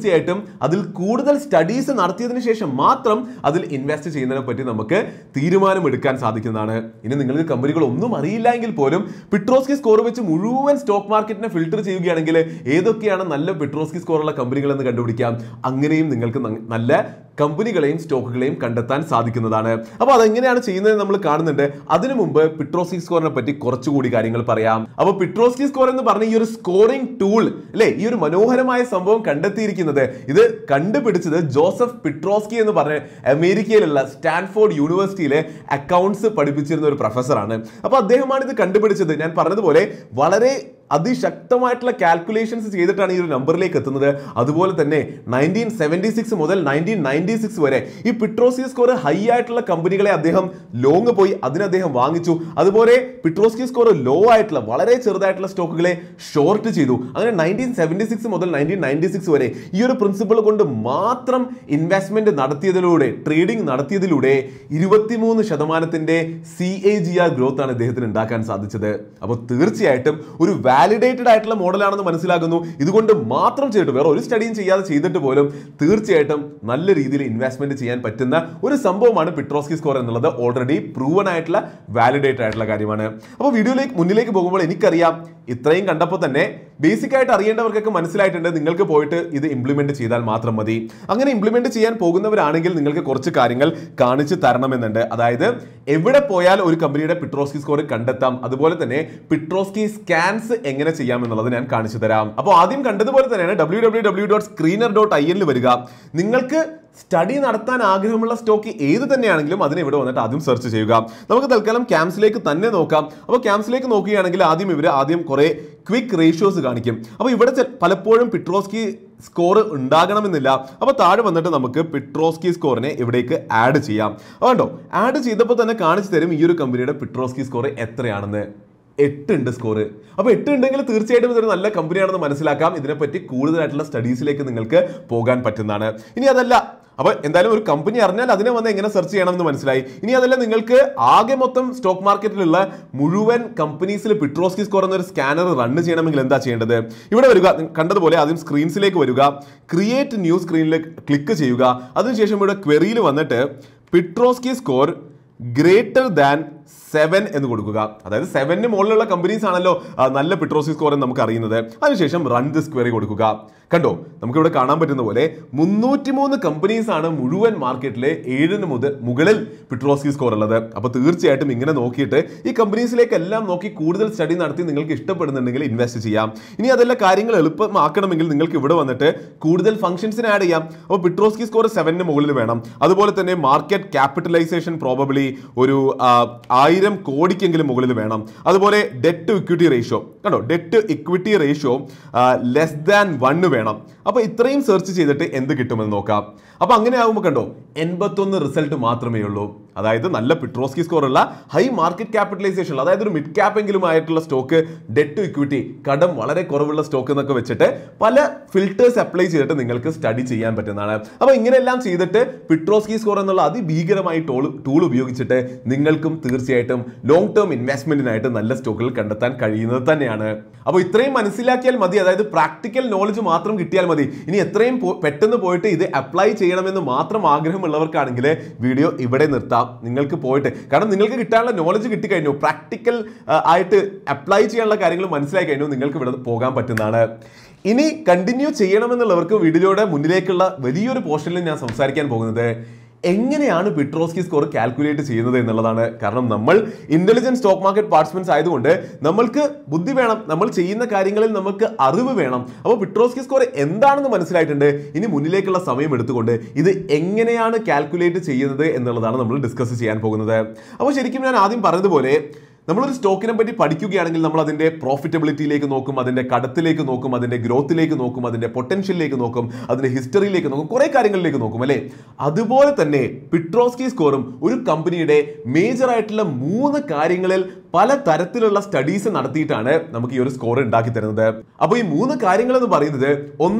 അതിൽ കൂടുതൽ സ്റ്റഡീസ് നടത്തിയതിനു ശേഷം മാത്രം അതിൽ ഇൻവെസ്റ്റ് ചെയ്യുന്നതിനെ പറ്റി നമുക്ക് തീരുമാനമെടുക്കാൻ സാധിക്കുന്നതാണ് ഇനി നിങ്ങൾക്ക് കമ്പനികൾ ഒന്നും അറിയില്ല എങ്കിൽ പോലും പിട്രോസ്കി സ്കോർ വെച്ച് മുഴുവൻ സ്റ്റോക്ക് മാർക്കറ്റിനെ ഫിൽട്ടർ ചെയ്യുകയാണെങ്കിൽ ഏതൊക്കെയാണ് നല്ല പിട്രോസ്കി സ്കോറുള്ള കമ്പനികൾ എന്ന് കണ്ടുപിടിക്കാം അങ്ങനെയും നിങ്ങൾക്ക് ന- നല്ല കമ്പനികളെയും സ്റ്റോക്കുകളെയും കണ്ടെത്താൻ സാധിക്കുന്നതാണ് അപ്പോൾ അതെങ്ങനെയാണ് ചെയ്യുന്നത് നമ്മൾ കാണുന്നുണ്ട് അതിനു മുമ്പ് പിട്രോസ്കി സ്കോറിനെ പറ്റി കുറച്ചുകൂടി കാര്യങ്ങൾ പറയാം അപ്പോൾ പിട്രോസ്കി സ്കോർ എന്ന് പറഞ്ഞ ഈ ഒരു സ്കോറിംഗ് ടൂൾ അല്ലെ ഈ ഒരു മനോഹരമായ സംഭവം കണ്ടെത്തിയിരിക്കുന്നത് ഇത് കണ്ടുപിടിച്ചത് ജോസഫ് പിട്രോസ്കി എന്ന് പറഞ്ഞ അമേരിക്കയിലുള്ള സ്റ്റാൻഫോർഡ് യൂണിവേഴ്സിറ്റിയിലെ അക്കൗണ്ട്സ് പഠിപ്പിച്ചിരുന്ന ഒരു പ്രൊഫസറാണ് അപ്പോൾ അദ്ദേഹമാണ് ഇത് കണ്ടുപിടിച്ചത് ഞാൻ പറഞ്ഞതുപോലെ വളരെ അതിശക്തമായിട്ടുള്ള കാൽക്കുലേഷൻസ് ചെയ്തിട്ടാണ് ഈ ഒരു നമ്പറിലേക്ക് എത്തുന്നത് അതുപോലെ തന്നെ നയൻറ്റീൻ സെവൻറ്റി സിക്സ് മുതൽ നയൻറ്റീൻ നയൻറ്റി സിക്സ് വരെ ഈ പിട്രോസ്കി സ്കോർ ഹൈ ആയിട്ടുള്ള കമ്പനികളെ അദ്ദേഹം ലോങ് പോയി അതിന് അദ്ദേഹം വാങ്ങിച്ചു അതുപോലെ പിട്രോസ്കി സ്കോർ ലോ ആയിട്ടുള്ള വളരെ ചെറുതായിട്ടുള്ള സ്റ്റോക്കുകളെ ഷോർട്ട് ചെയ്തു അങ്ങനെ നയൻറ്റീൻ സെവൻറ്റി സിക്സ് മുതൽ നയൻറ്റീൻ നയൻറ്റി സിക്സ് വരെ ഈ ഒരു പ്രിൻസിപ്പിൾ കൊണ്ട് മാത്രം ഇൻവെസ്റ്റ്മെന്റ് നടത്തിയതിലൂടെ ട്രേഡിംഗ് നടത്തിയതിലൂടെ ഇരുപത്തിമൂന്ന് ശതമാനത്തിന്റെ C A G R growth ആണ് ഇദ്ദേഹത്തിന് ഉണ്ടാക്കാൻ സാധിച്ചത് അപ്പോൾ തീർച്ചയായിട്ടും ഒരു വാലിഡേറ്റഡ് ആയിട്ടുള്ള മോഡലാണെന്ന് മനസ്സിലാകുന്നു ഇതുകൊണ്ട് മാത്രം ചെയ്തിട്ട് വേറെ ഒരു സ്റ്റഡിയും ചെയ്യാതെ ചെയ്തിട്ട് പോലും തീർച്ചയായിട്ടും നല്ല രീതിയിൽ ഇൻവെസ്റ്റ്മെന്റ് ചെയ്യാൻ പറ്റുന്ന ഒരു സംഭവമാണ് പിട്രോസ്കി സ്കോർ എന്നുള്ളത് ഓൾറെഡി പ്രൂവൻ ആയിട്ടുള്ള വാലിഡേറ്റഡ് ആയിട്ടുള്ള കാര്യമാണ് അപ്പോൾ വീഡിയോയിലേക്ക് മുന്നിലേക്ക് പോകുമ്പോൾ എനിക്കറിയാം ഇത്രയും കണ്ടപ്പോൾ തന്നെ ബേസിക് ആയിട്ട് അറിയേണ്ടവർക്കൊക്കെ മനസ്സിലായിട്ടുണ്ട് നിങ്ങൾക്ക് പോയിട്ട് ഇത് ഇംപ്ലിമെന്റ് ചെയ്താൽ മാത്രം മതി അങ്ങനെ ഇംപ്ലിമെന്റ് ചെയ്യാൻ പോകുന്നവരാണെങ്കിൽ നിങ്ങൾക്ക് കുറച്ച് കാര്യങ്ങൾ കാണിച്ചു തരണമെന്നുണ്ട് അതായത് എവിടെ പോയാൽ ഒരു കമ്പനിയുടെ പിട്രോസ്കി സ്കോർ കണ്ടെത്താം അതുപോലെ തന്നെ പിട്രോസ്കി സ്കാൻസ് എങ്ങനെ ചെയ്യാം എന്നുള്ളത് ഞാൻ കാണിച്ചു തരാം അപ്പോൾ ആദ്യം കണ്ടതുപോലെ തന്നെയാണ് W W W dot screener dot I എന്നിൽ വരിക നിങ്ങൾക്ക് സ്റ്റഡി നടത്താൻ ആഗ്രഹമുള്ള സ്റ്റോക്ക് ഏത് തന്നെയാണെങ്കിലും അതിന് ഇവിടെ വന്നിട്ട് ആദ്യം സെർച്ച് ചെയ്യുക നമുക്ക് തൽക്കാലം ക്യാംസിലേക്ക് തന്നെ നോക്കാം അപ്പോൾ ക്യാംസിലേക്ക് നോക്കുകയാണെങ്കിൽ ആദ്യം ഇവർ ആദ്യം കുറേ ക്വിക്ക് റേഷ്യോസ് കാണിക്കും അപ്പോൾ ഇവിടെ ചെ- പലപ്പോഴും പിട്രോസ്കി സ്കോർ ഉണ്ടാകണമെന്നില്ല അപ്പോൾ താഴെ വന്നിട്ട് നമുക്ക് പിട്രോസ്കി സ്കോറിനെ ഇവിടേക്ക് ആഡ് ചെയ്യാം അതുകൊണ്ടോ ആഡ് ചെയ്തപ്പോൾ തന്നെ കാണിച്ചു തരും ഈ ഒരു കമ്പനിയുടെ പിട്രോസ്കി സ്കോർ എത്രയാണെന്ന് എട്ടുണ്ട് സ്കോർ അപ്പോൾ എട്ട് ഉണ്ടെങ്കിൽ തീർച്ചയായിട്ടും ഇതൊരു നല്ല കമ്പനിയാണെന്ന് മനസ്സിലാക്കാം ഇതിനെപ്പറ്റി കൂടുതലായിട്ടുള്ള സ്റ്റഡീസിലേക്ക് നിങ്ങൾക്ക് പോകാൻ പറ്റുന്നതാണ് ഇനി അതല്ല അപ്പോൾ എന്തായാലും ഒരു കമ്പനി അറിഞ്ഞാൽ അതിനെ വന്ന് എങ്ങനെ സെർച്ച് ചെയ്യണമെന്ന് മനസ്സിലായി ഇനി അതല്ല നിങ്ങൾക്ക് ആകെ മൊത്തം സ്റ്റോക്ക് മാർക്കറ്റിലുള്ള മുഴുവൻ കമ്പനീസിൽ പിട്രോസ്കി സ്കോർ എന്നൊരു സ്കാനർ റൺ ചെയ്യണമെങ്കിൽ എന്താ ചെയ്യേണ്ടത് ഇവിടെ വരിക നി- കണ്ടതുപോലെ ആദ്യം സ്ക്രീൻസിലേക്ക് വരിക ക്രിയേറ്റ് ന്യൂ സ്ക്രീനിൽ ക്ലിക്ക് ചെയ്യുക അതിനുശേഷം ഇവിടെ ക്വറിയിൽ വന്നിട്ട് Piotroski score greater than seven എന്ന് കൊടുക്കുക അതായത് സെവന് മുകളിലുള്ള കമ്പനീസ് ആണല്ലോ ആ, നല്ല പിട്രോസി സ്കോർ എന്ന് നമുക്ക് അറിയുന്നത് അതിനുശേഷം റൺ ദിസ് ക്വറി കൊടുക്കുക കണ്ടോ നമുക്കിവിടെ കാണാൻ പറ്റുന്ന പോലെ മുന്നൂറ്റി മൂന്ന് കമ്പനീസ് ആണ് മുഴുവൻ മാർക്കറ്റിലെ ഏഴിന് മുതൽ മുകളിൽ പിട്രോസ്കി സ്കോർ ഉള്ളത് അപ്പോൾ തീർച്ചയായിട്ടും ഇങ്ങനെ നോക്കിയിട്ട് ഈ കമ്പനീസിലേക്ക് എല്ലാം നോക്കി കൂടുതൽ സ്റ്റഡി നടത്തി നിങ്ങൾക്ക് ഇഷ്ടപ്പെടുന്നുണ്ടെങ്കിൽ ഇൻവെസ്റ്റ് ചെയ്യാം ഇനി അതെല്ലാം കാര്യങ്ങൾ എളുപ്പമാക്കണമെങ്കിൽ നിങ്ങൾക്ക് ഇവിടെ വന്നിട്ട് കൂടുതൽ ഫംഗ്ഷൻസിന് ആഡ് ചെയ്യാം അപ്പോൾ പിട്രോസ്കി സ്കോർ സെവനിന് മുകളിൽ വേണം അതുപോലെ തന്നെ മാർക്കറ്റ് ക്യാപിറ്റലൈസേഷൻ പ്രോബബിളി ഒരു ആ, ആയിരം കോടിക്കെങ്കിലും മുകളിൽ വേണം അതുപോലെ ഡെറ്റ് ടു ഇക്വിറ്റി റേഷ്യോ കണ്ടോ debt equity ratio less than one വേണം അപ്പോൾ ഇത്രയും സെർച്ച് ചെയ്തിട്ട് എന്ത് കിട്ടുമെന്ന് നോക്കാം അപ്പോൾ അങ്ങനെ ആകുമ്പോൾ കണ്ടോ എൺപത്തൊന്ന് റിസൾട്ട് മാത്രമേ ഉള്ളൂ അതായത് നല്ല പിട്രോസ്കി സ്കോർ ഉള്ള ഹൈ മാർക്കറ്റ് ക്യാപിറ്റലൈസേഷൻ അതായത് ഒരു മിഡ് ക്യാപ്പ് എങ്കിലും ആയിട്ടുള്ള സ്റ്റോക്ക് ഡെറ്റ് ടു ഇക്വിറ്റി കടം വളരെ കുറവുള്ള സ്റ്റോക്ക് എന്നൊക്കെ വെച്ചിട്ട് പല ഫിൽറ്റേഴ്സ് അപ്ലൈ ചെയ്തിട്ട് നിങ്ങൾക്ക് സ്റ്റഡി ചെയ്യാൻ പറ്റുന്നതാണ് അപ്പോൾ ഇങ്ങനെയെല്ലാം ചെയ്തിട്ട് പിട്രോസ്കി സ്കോർ എന്നുള്ള അതിഭീകരമായി ടൂൾ ടൂൾ ഉപയോഗിച്ചിട്ട് നിങ്ങൾക്കും തീർച്ചയായിട്ടും ലോങ് ടേം ഇൻവെസ്റ്റ്മെന്റിനായിട്ട് നല്ല സ്റ്റോക്കുകൾ കണ്ടെത്താൻ കഴിയുന്നത് തന്നെയാണ് അപ്പോൾ ഇത്രയും മനസ്സിലാക്കിയാൽ മതി അതായത് പ്രാക്ടിക്കൽ നോളജ് മാത്രം കിട്ടിയാൽ മതി ഇനി എത്രയും പോ- പെട്ടെന്ന് പോയിട്ട് ഇത് അപ്ലൈ ചെയ്യണമെന്ന് മാത്രം ആഗ്രഹമുള്ളവർക്കാണെങ്കിൽ വീഡിയോ ഇവിടെ നിർത്താം നിങ്ങൾക്ക് പോയിട്ട് കാരണം നിങ്ങൾക്ക് കിട്ടാനുള്ള നോളജ് കിട്ടിക്കഴിഞ്ഞു പ്രാക്ടിക്കൽ ആയിട്ട് അപ്ലൈ ചെയ്യാനുള്ള കാര്യങ്ങൾ മനസ്സിലായി കഴിഞ്ഞു നിങ്ങൾക്ക് ഇവിടെ പോകാൻ പറ്റുന്നതാണ് ഇനി കണ്ടിന്യൂ ചെയ്യണമെന്നുള്ളവർക്ക് വീഡിയോയുടെ മുന്നിലേക്കുള്ള വലിയൊരു പോർഷനിൽ ഞാൻ സംസാരിക്കാൻ പോകുന്നത് എങ്ങനെയാണ് പിട്രോസ്കി സ്കോർ കാൽക്കുലേറ്റ് ചെയ്യുന്നത് എന്നുള്ളതാണ് കാരണം നമ്മൾ ഇന്റലിജന്റ് സ്റ്റോക്ക് മാർക്കറ്റ് പാർട്ടിസിപ്പൻസ് ആയതുകൊണ്ട് നമ്മൾക്ക് ബുദ്ധി വേണം നമ്മൾ ചെയ്യുന്ന കാര്യങ്ങളിൽ നമുക്ക് അറിവ് വേണം അപ്പോൾ പിട്രോസ്കി സ്കോർ എന്താണെന്ന് മനസ്സിലായിട്ടുണ്ട് ഇനി മുന്നിലേക്കുള്ള സമയം എടുത്തുകൊണ്ട് ഇത് എങ്ങനെയാണ് കാൽക്കുലേറ്റ് ചെയ്യുന്നത് എന്നുള്ളതാണ് നമ്മൾ ഡിസ്കസ് ചെയ്യാൻ പോകുന്നത് അപ്പോൾ ശരിക്കും ഞാൻ ആദ്യം പറഞ്ഞതുപോലെ നമ്മളൊരു സ്റ്റോക്കിനെ പറ്റി പഠിക്കുകയാണെങ്കിൽ നമ്മൾ അതിന്റെ പ്രോഫിറ്റബിലിറ്റിയിലേക്ക് നോക്കും അതിന്റെ കടത്തിലേക്ക് നോക്കും അതിന്റെ ഗ്രോത്തിലേക്ക് നോക്കും അതിന്റെ പൊട്ടൻഷ്യലിലേക്ക് നോക്കും അതിന്റെ ഹിസ്റ്ററിയിലേക്ക് നോക്കും കുറെ കാര്യങ്ങളിലേക്ക് നോക്കും അല്ലേ അതുപോലെ തന്നെ പിട്രോസ്കി സ്കോറും ഒരു കമ്പനിയുടെ മേജർ ആയിട്ടുള്ള മൂന്ന് കാര്യങ്ങളിൽ പല തരത്തിലുള്ള സ്റ്റഡീസ് നടത്തിയിട്ടാണ് നമുക്ക് ഈ ഒരു സ്കോർ ഉണ്ടാക്കി തരുന്നത് അപ്പോൾ ഈ മൂന്ന് കാര്യങ്ങൾ എന്ന് പറയുന്നത് ഒന്ന്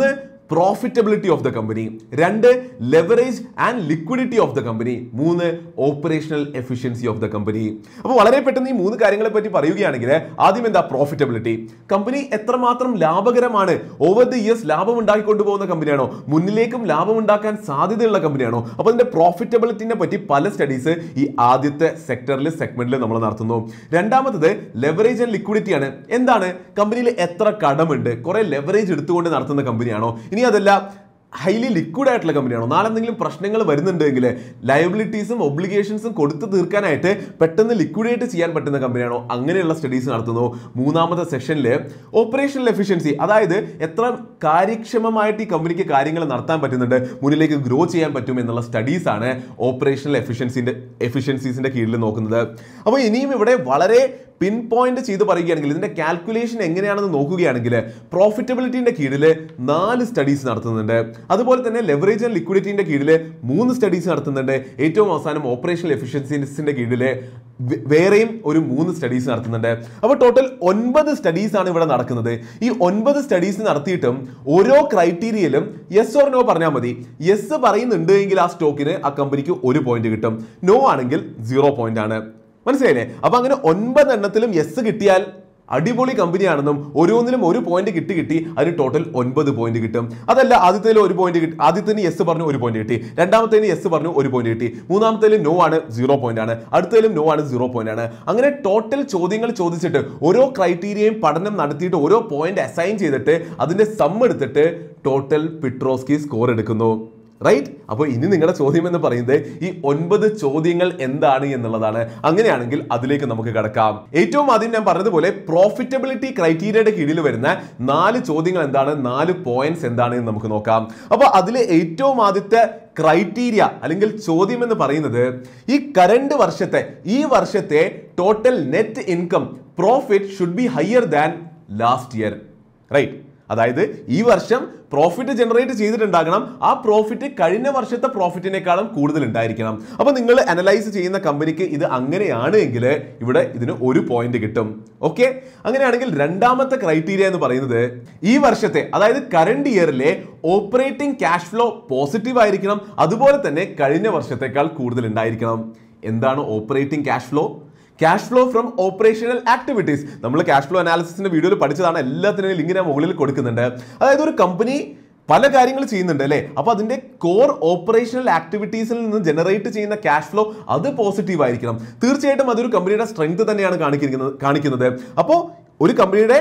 പ്രോഫിറ്റബിലിറ്റി ഓഫ് ദ കമ്പനി രണ്ട് leverage and liquidity of the company മൂന്ന് operational efficiency of the company അപ്പോൾ വളരെ പെട്ടെന്ന് ഈ മൂന്ന് കാര്യങ്ങളെ പറ്റി പറയുകയാണെങ്കിൽ ആദ്യം എന്താ പ്രോഫിറ്റബിലിറ്റി കമ്പനി എത്രമാത്രം ലാഭകരമാണ് ഓവർ ദി ഇയേഴ്സ് ലാഭം ഉണ്ടാക്കിക്കൊണ്ടു പോകുന്ന കമ്പനിയാണോ മുന്നിലേക്കും ലാഭം ഉണ്ടാക്കാൻ സാധ്യതയുള്ള കമ്പനിയാണോ അപ്പോൾ അതിന്റെ പ്രോഫിറ്റബിലിറ്റിനെ പറ്റി പല സ്റ്റഡീസ് ഈ ആദ്യത്തെ സെക്ടറിൽ സെഗ്മെന്റിൽ നമ്മൾ നടത്തുന്നു രണ്ടാമത്തത് ലെവറേജ് ആൻഡ് ലിക്വിഡിറ്റി ആണ് എന്താണ് കമ്പനിയിൽ എത്ര കടമുണ്ട് കുറെ ലെവറേജ് എടുത്തുകൊണ്ട് നടത്തുന്ന കമ്പനിയാണോ ഇനി അതല്ല ഹൈലി ലിക്വിഡ് ആയിട്ടുള്ള കമ്പനിയാണോ നാളെ എന്തെങ്കിലും പ്രശ്നങ്ങൾ വരുന്നുണ്ടെങ്കിൽ ലയബിലിറ്റീസും ഒബ്ലിഗേഷൻസും കൊടുത്തു തീർക്കാനായിട്ട് പെട്ടെന്ന് ലിക്വിഡേറ്റ് ചെയ്യാൻ പറ്റുന്ന കമ്പനിയാണോ അങ്ങനെയുള്ള സ്റ്റഡീസ് നടത്തുന്നു മൂന്നാമത്തെ സെഷനിൽ ഓപ്പറേഷണൽ എഫിഷ്യൻസി അതായത് എത്ര കാര്യക്ഷമമായിട്ട് ഈ കമ്പനിക്ക് കാര്യങ്ങൾ നടത്താൻ പറ്റുന്നുണ്ട് മുന്നിലേക്ക് ഗ്രോ ചെയ്യാൻ പറ്റും എന്നുള്ള സ്റ്റഡീസ് ആണ് ഓപ്പറേഷണൽ എഫിഷ്യൻസിന്റെ എഫിഷ്യൻസീസിന്റെ കീഴിൽ നോക്കുന്നത് അപ്പോൾ ഇനിയും ഇവിടെ വളരെ പിൻ പോയിന്റ് ചെയ്ത് പറയുകയാണെങ്കിൽ ഇതിന്റെ കാൽക്കുലേഷൻ എങ്ങനെയാണെന്ന് നോക്കുകയാണെങ്കിൽ പ്രോഫിറ്റബിലിറ്റിന്റെ കീഴിൽ നാല് സ്റ്റഡീസ് നടത്തുന്നുണ്ട് അതുപോലെ തന്നെ ലെവറേജ് ആൻഡ് ലിക്വിഡിറ്റിന്റെ കീഴിൽ മൂന്ന് സ്റ്റഡീസ് നടത്തുന്നുണ്ട് ഏറ്റവും അവസാനം ഓപ്പറേഷണൽ എഫിഷ്യൻസിന്റെ കീഴിൽ വേ- വേറെയും ഒരു മൂന്ന് സ്റ്റഡീസ് നടത്തുന്നുണ്ട് അപ്പോൾ ടോട്ടൽ ഒൻപത് സ്റ്റഡീസ് ആണ് ഇവിടെ നടക്കുന്നത് ഈ ഒൻപത് സ്റ്റഡീസ് നടത്തിയിട്ടും ഓരോ ക്രൈറ്റീരിയയിലും യെസ് ഓർ നോ പറഞ്ഞാൽ മതി യെസ് പറയുന്നുണ്ട് എങ്കിൽ ആ സ്റ്റോക്കിന് ആ കമ്പനിക്ക് ഒരു പോയിന്റ് കിട്ടും നോ ആണെങ്കിൽ സീറോ പോയിന്റ് ആണ് മനസ്സിലായില്ലേ അപ്പൊ അങ്ങനെ ഒൻപത് എണ്ണത്തിലും യെസ് കിട്ടിയാൽ അടിപൊളി കമ്പനിയാണെന്നും ഓരോന്നിലും ഒരു പോയിന്റ് കിട്ടി കിട്ടി അതിന് ടോട്ടൽ ഒൻപത് പോയിന്റ് കിട്ടും അതല്ല ആദ്യത്തേൽ ഒരു പോയിന്റ് കിട്ടി ആദ്യത്തേന് യെസ് പറഞ്ഞു ഒരു പോയിന്റ് കിട്ടി രണ്ടാമത്തേന് യെസ് പറഞ്ഞു ഒരു പോയിന്റ് കിട്ടി മൂന്നാമത്തേലും നോ ആണ് സീറോ പോയിന്റ് ആണ് അടുത്തതിലും നോ ആണ് സീറോ പോയിന്റ് ആണ് അങ്ങനെ ടോട്ടൽ ചോദ്യങ്ങൾ ചോദിച്ചിട്ട് ഓരോ ക്രൈറ്റീരിയയും പഠനം നടത്തിയിട്ട് ഓരോ പോയിന്റ് അസൈൻ ചെയ്തിട്ട് അതിന്റെ സം എടുത്തിട്ട് ടോട്ടൽ പിട്രോസ്കി സ്കോർ എടുക്കുന്നു റൈറ്റ് അപ്പോൾ ഇനി നിങ്ങളുടെ ചോദ്യം എന്ന് പറയുന്നത് ഈ ഒൻപത് ചോദ്യങ്ങൾ എന്താണ് എന്നുള്ളതാണ് അങ്ങനെയാണെങ്കിൽ അതിലേക്ക് നമുക്ക് കടക്കാം ഏറ്റവും ആദ്യം ഞാൻ പറഞ്ഞതുപോലെ പ്രോഫിറ്റബിലിറ്റി ക്രൈറ്റീരിയയുടെ കീഴിൽ വരുന്ന നാല് ചോദ്യങ്ങൾ എന്താണ് നാല് പോയിന്റ്സ് എന്താണ് എന്ന് നമുക്ക് നോക്കാം അപ്പോൾ അതിലെ ഏറ്റവും ആദ്യത്തെ ക്രൈറ്റീരിയ അല്ലെങ്കിൽ ചോദ്യം എന്ന് പറയുന്നത് ഈ കറണ്ട് വർഷത്തെ ഈ വർഷത്തെ total net income profit should be higher than last year right അതായത് ഈ വർഷം പ്രോഫിറ്റ് ജനറേറ്റ് ചെയ്തിട്ടുണ്ടാകണം ആ പ്രോഫിറ്റ് കഴിഞ്ഞ വർഷത്തെ പ്രോഫിറ്റിനേക്കാളും കൂടുതൽ ഉണ്ടായിരിക്കണം അപ്പൊ നിങ്ങൾ അനലൈസ് ചെയ്യുന്ന കമ്പനിക്ക് ഇത് അങ്ങനെയാണ് എങ്കിൽ ഇവിടെ ഇതിന് ഒരു പോയിന്റ് കിട്ടും ഓക്കെ അങ്ങനെയാണെങ്കിൽ രണ്ടാമത്തെ ക്രൈറ്റീരിയ എന്ന് പറയുന്നത് ഈ വർഷത്തെ അതായത് കറണ്ട് ഇയറിലെ ഓപ്പറേറ്റിംഗ് ക്യാഷ് ഫ്ലോ പോസിറ്റീവ് ആയിരിക്കണം അതുപോലെ തന്നെ കഴിഞ്ഞ വർഷത്തേക്കാൾ കൂടുതൽ ഉണ്ടായിരിക്കണം എന്താണ് operating cash flow cash flow from operational activities നമ്മൾ ക്യാഷ് ഫ്ലോ അനാലിസിന്റെ വീഡിയോയിൽ പഠിച്ചതാണ് എല്ലാത്തിനും ലിങ്ക് ഞാൻ മുകളിൽ കൊടുക്കുന്നുണ്ട് അതായത് ഒരു കമ്പനി പല കാര്യങ്ങൾ ചെയ്യുന്നുണ്ട് അല്ലേ അപ്പൊ അതിന്റെ കോർ ഓപ്പറേഷണൽ ആക്ടിവിറ്റീസിൽ നിന്ന് ജനറേറ്റ് ചെയ്യുന്ന ക്യാഷ് ഫ്ലോ അത് പോസിറ്റീവ് ആയിരിക്കണം തീർച്ചയായിട്ടും അതൊരു കമ്പനിയുടെ സ്ട്രെങ്ത് തന്നെയാണ് കാണിക്കുന്നത് കാണിക്കുന്നത് അപ്പോൾ ഒരു കമ്പനിയുടെ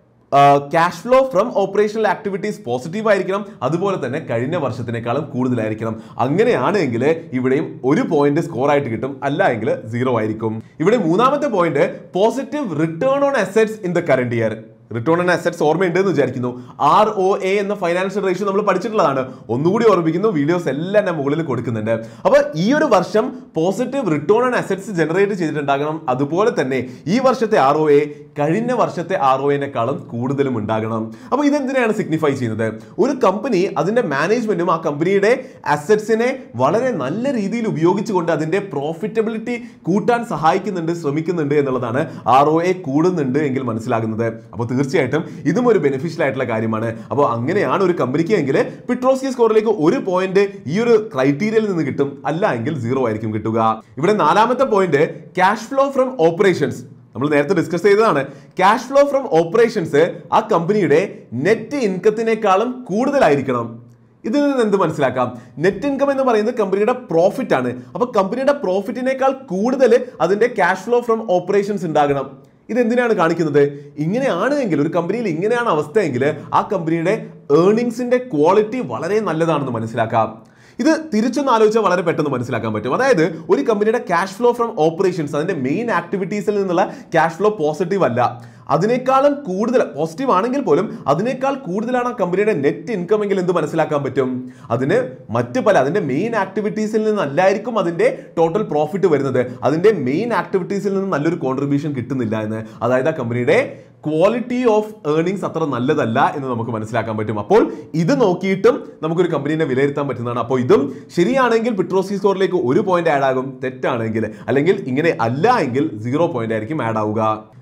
cash flow from operational activities positive ആയിരിക്കണം അതുപോലെ തന്നെ കഴിഞ്ഞ വർഷത്തിനേക്കാളും കൂടുതലായിരിക്കണം അങ്ങനെയാണെങ്കിൽ ഇവിടെയും ഒരു പോയിന്റ് സ്കോർ ആയിട്ട് കിട്ടും അല്ല എങ്കിൽ സീറോ ആയിരിക്കും ഇവിടെ മൂന്നാമത്തെ point positive return on assets in the current year return on assets ഓർമ്മയുണ്ട് എന്ന് വിചാരിക്കുന്നു ആർ ഒ എ എന്ന ഫൈനാൻഷ്യൽ റേഷ്യോ നമ്മൾ പഠിച്ചിട്ടുള്ളതാണ് ഒന്നുകൂടി ഓർമ്മിക്കുന്നു വീഡിയോസ് എല്ലാം ഞാൻ മുകളിൽ കൊടുക്കുന്നുണ്ട് അപ്പോൾ ഈ ഒരു വർഷം positive return on assets generate ചെയ്തിട്ടുണ്ടാകണം അതുപോലെ തന്നെ ഈ വർഷത്തെ ആർ ഒ എ കഴിഞ്ഞ വർഷത്തെ ആർ ഒ എനേക്കാളും കൂടുതലും ഉണ്ടാകണം അപ്പോൾ ഇതെന്തിനാണ് സിഗ്നിഫൈ ചെയ്യുന്നത് ഒരു കമ്പനി അതിന്റെ മാനേജ്മെന്റും ആ കമ്പനിയുടെ അസറ്റ്സിനെ വളരെ നല്ല രീതിയിൽ ഉപയോഗിച്ചുകൊണ്ട് അതിന്റെ പ്രോഫിറ്റബിലിറ്റി കൂട്ടാൻ സഹായിക്കുന്നുണ്ട് ശ്രമിക്കുന്നുണ്ട് എന്നുള്ളതാണ് ആർ ഒ എ കൂടുന്നുണ്ട് എങ്കിൽ മനസ്സിലാകുന്നത് അപ്പോൾ തീർച്ചയായിട്ടും ഇതും ഒരു ബെനിഫിഷ്യൽ ആയിട്ടുള്ള കാര്യമാണ് അപ്പോൾ അങ്ങനെയാണ് ഒരു കമ്പനിക്ക് എങ്കിൽ പിട്രോസ്കി സ്കോറിലേക്ക് ഒരു പോയിന്റ് ഈ ഒരു ക്രൈറ്റീരിയയിൽ നിന്ന് കിട്ടും അല്ല എങ്കിൽ സീറോ ആയിരിക്കും കിട്ടുക ഇവിടെ നാലാമത്തെ point cash flow from operations നമ്മൾ നേരത്തെ ഡിസ്കസ് ചെയ്തതാണ് ക്യാഷ് ഫ്ലോ ഫ്രം ഓപ്പറേഷൻസ് ആ കമ്പനിയുടെ നെറ്റ് ഇൻകത്തിനേക്കാളും കൂടുതലായിരിക്കണം ഇതിൽ നിന്ന് എന്ത് മനസ്സിലാക്കാം നെറ്റ് ഇൻകം എന്ന് പറയുന്നത് കമ്പനിയുടെ പ്രോഫിറ്റ് ആണ് അപ്പൊ കമ്പനിയുടെ പ്രോഫിറ്റിനേക്കാൾ കൂടുതൽ അതിന്റെ ക്യാഷ് ഫ്ലോ ഫ്രം ഓപ്പറേഷൻസ് ഉണ്ടാകണം ഇത് എന്തിനാണ് കാണിക്കുന്നത് ഇങ്ങനെയാണ് എങ്കിൽ ഒരു കമ്പനിയിൽ ഇങ്ങനെയാണ് അവസ്ഥയെങ്കിൽ ആ കമ്പനിയുടെ ഏർണിങ്സിന്റെ ക്വാളിറ്റി വളരെ നല്ലതാണെന്ന് മനസ്സിലാക്കാം ഇത് തിരിച്ചൊന്ന് ആലോചിച്ചാൽ വളരെ പെട്ടെന്ന് മനസ്സിലാക്കാൻ പറ്റും അതായത് ഒരു കമ്പനിയുടെ ക്യാഷ് ഫ്ലോ ഫ്രം ഓപ്പറേഷൻസ് അതിന്റെ മെയിൻ ആക്ടിവിറ്റീസിൽ നിന്നുള്ള ക്യാഷ് ഫ്ലോ പോസിറ്റീവ് അല്ല അതിനേക്കാളും കൂടുതൽ പോസിറ്റീവ് ആണെങ്കിൽ പോലും അതിനേക്കാൾ കൂടുതലാണ് ആ കമ്പനിയുടെ നെറ്റ് ഇൻകം എങ്കിൽ എന്ത് മനസ്സിലാക്കാൻ പറ്റും അതിന് മറ്റ് പല അതിന്റെ മെയിൻ ആക്ടിവിറ്റീസിൽ നിന്നല്ലായിരിക്കും അതിന്റെ ടോട്ടൽ പ്രോഫിറ്റ് വരുന്നത് അതിന്റെ മെയിൻ ആക്ടിവിറ്റീസിൽ നിന്ന് നല്ലൊരു കോൺട്രിബ്യൂഷൻ കിട്ടുന്നില്ല എന്ന് അതായത് ആ കമ്പനിയുടെ ക്വാളിറ്റി ഓഫ് ഏർണിങ്സ് അത്ര നല്ലതല്ല എന്ന് നമുക്ക് മനസ്സിലാക്കാൻ പറ്റും അപ്പോൾ ഇത് നോക്കിയിട്ടും നമുക്കൊരു കമ്പനീനെ വിലയിരുത്താൻ പറ്റുന്നതാണ് അപ്പോൾ ഇതും ശരിയാണെങ്കിൽ പിട്രോസി സ്കോറിലേക്ക് ഒരു പോയിന്റ് ആഡ് ആകും തെറ്റാണെങ്കിൽ അല്ലെങ്കിൽ ഇങ്ങനെ അല്ല എങ്കിൽ സീറോ പോയിന്റ് ആയിരിക്കും ആഡ് ആവുക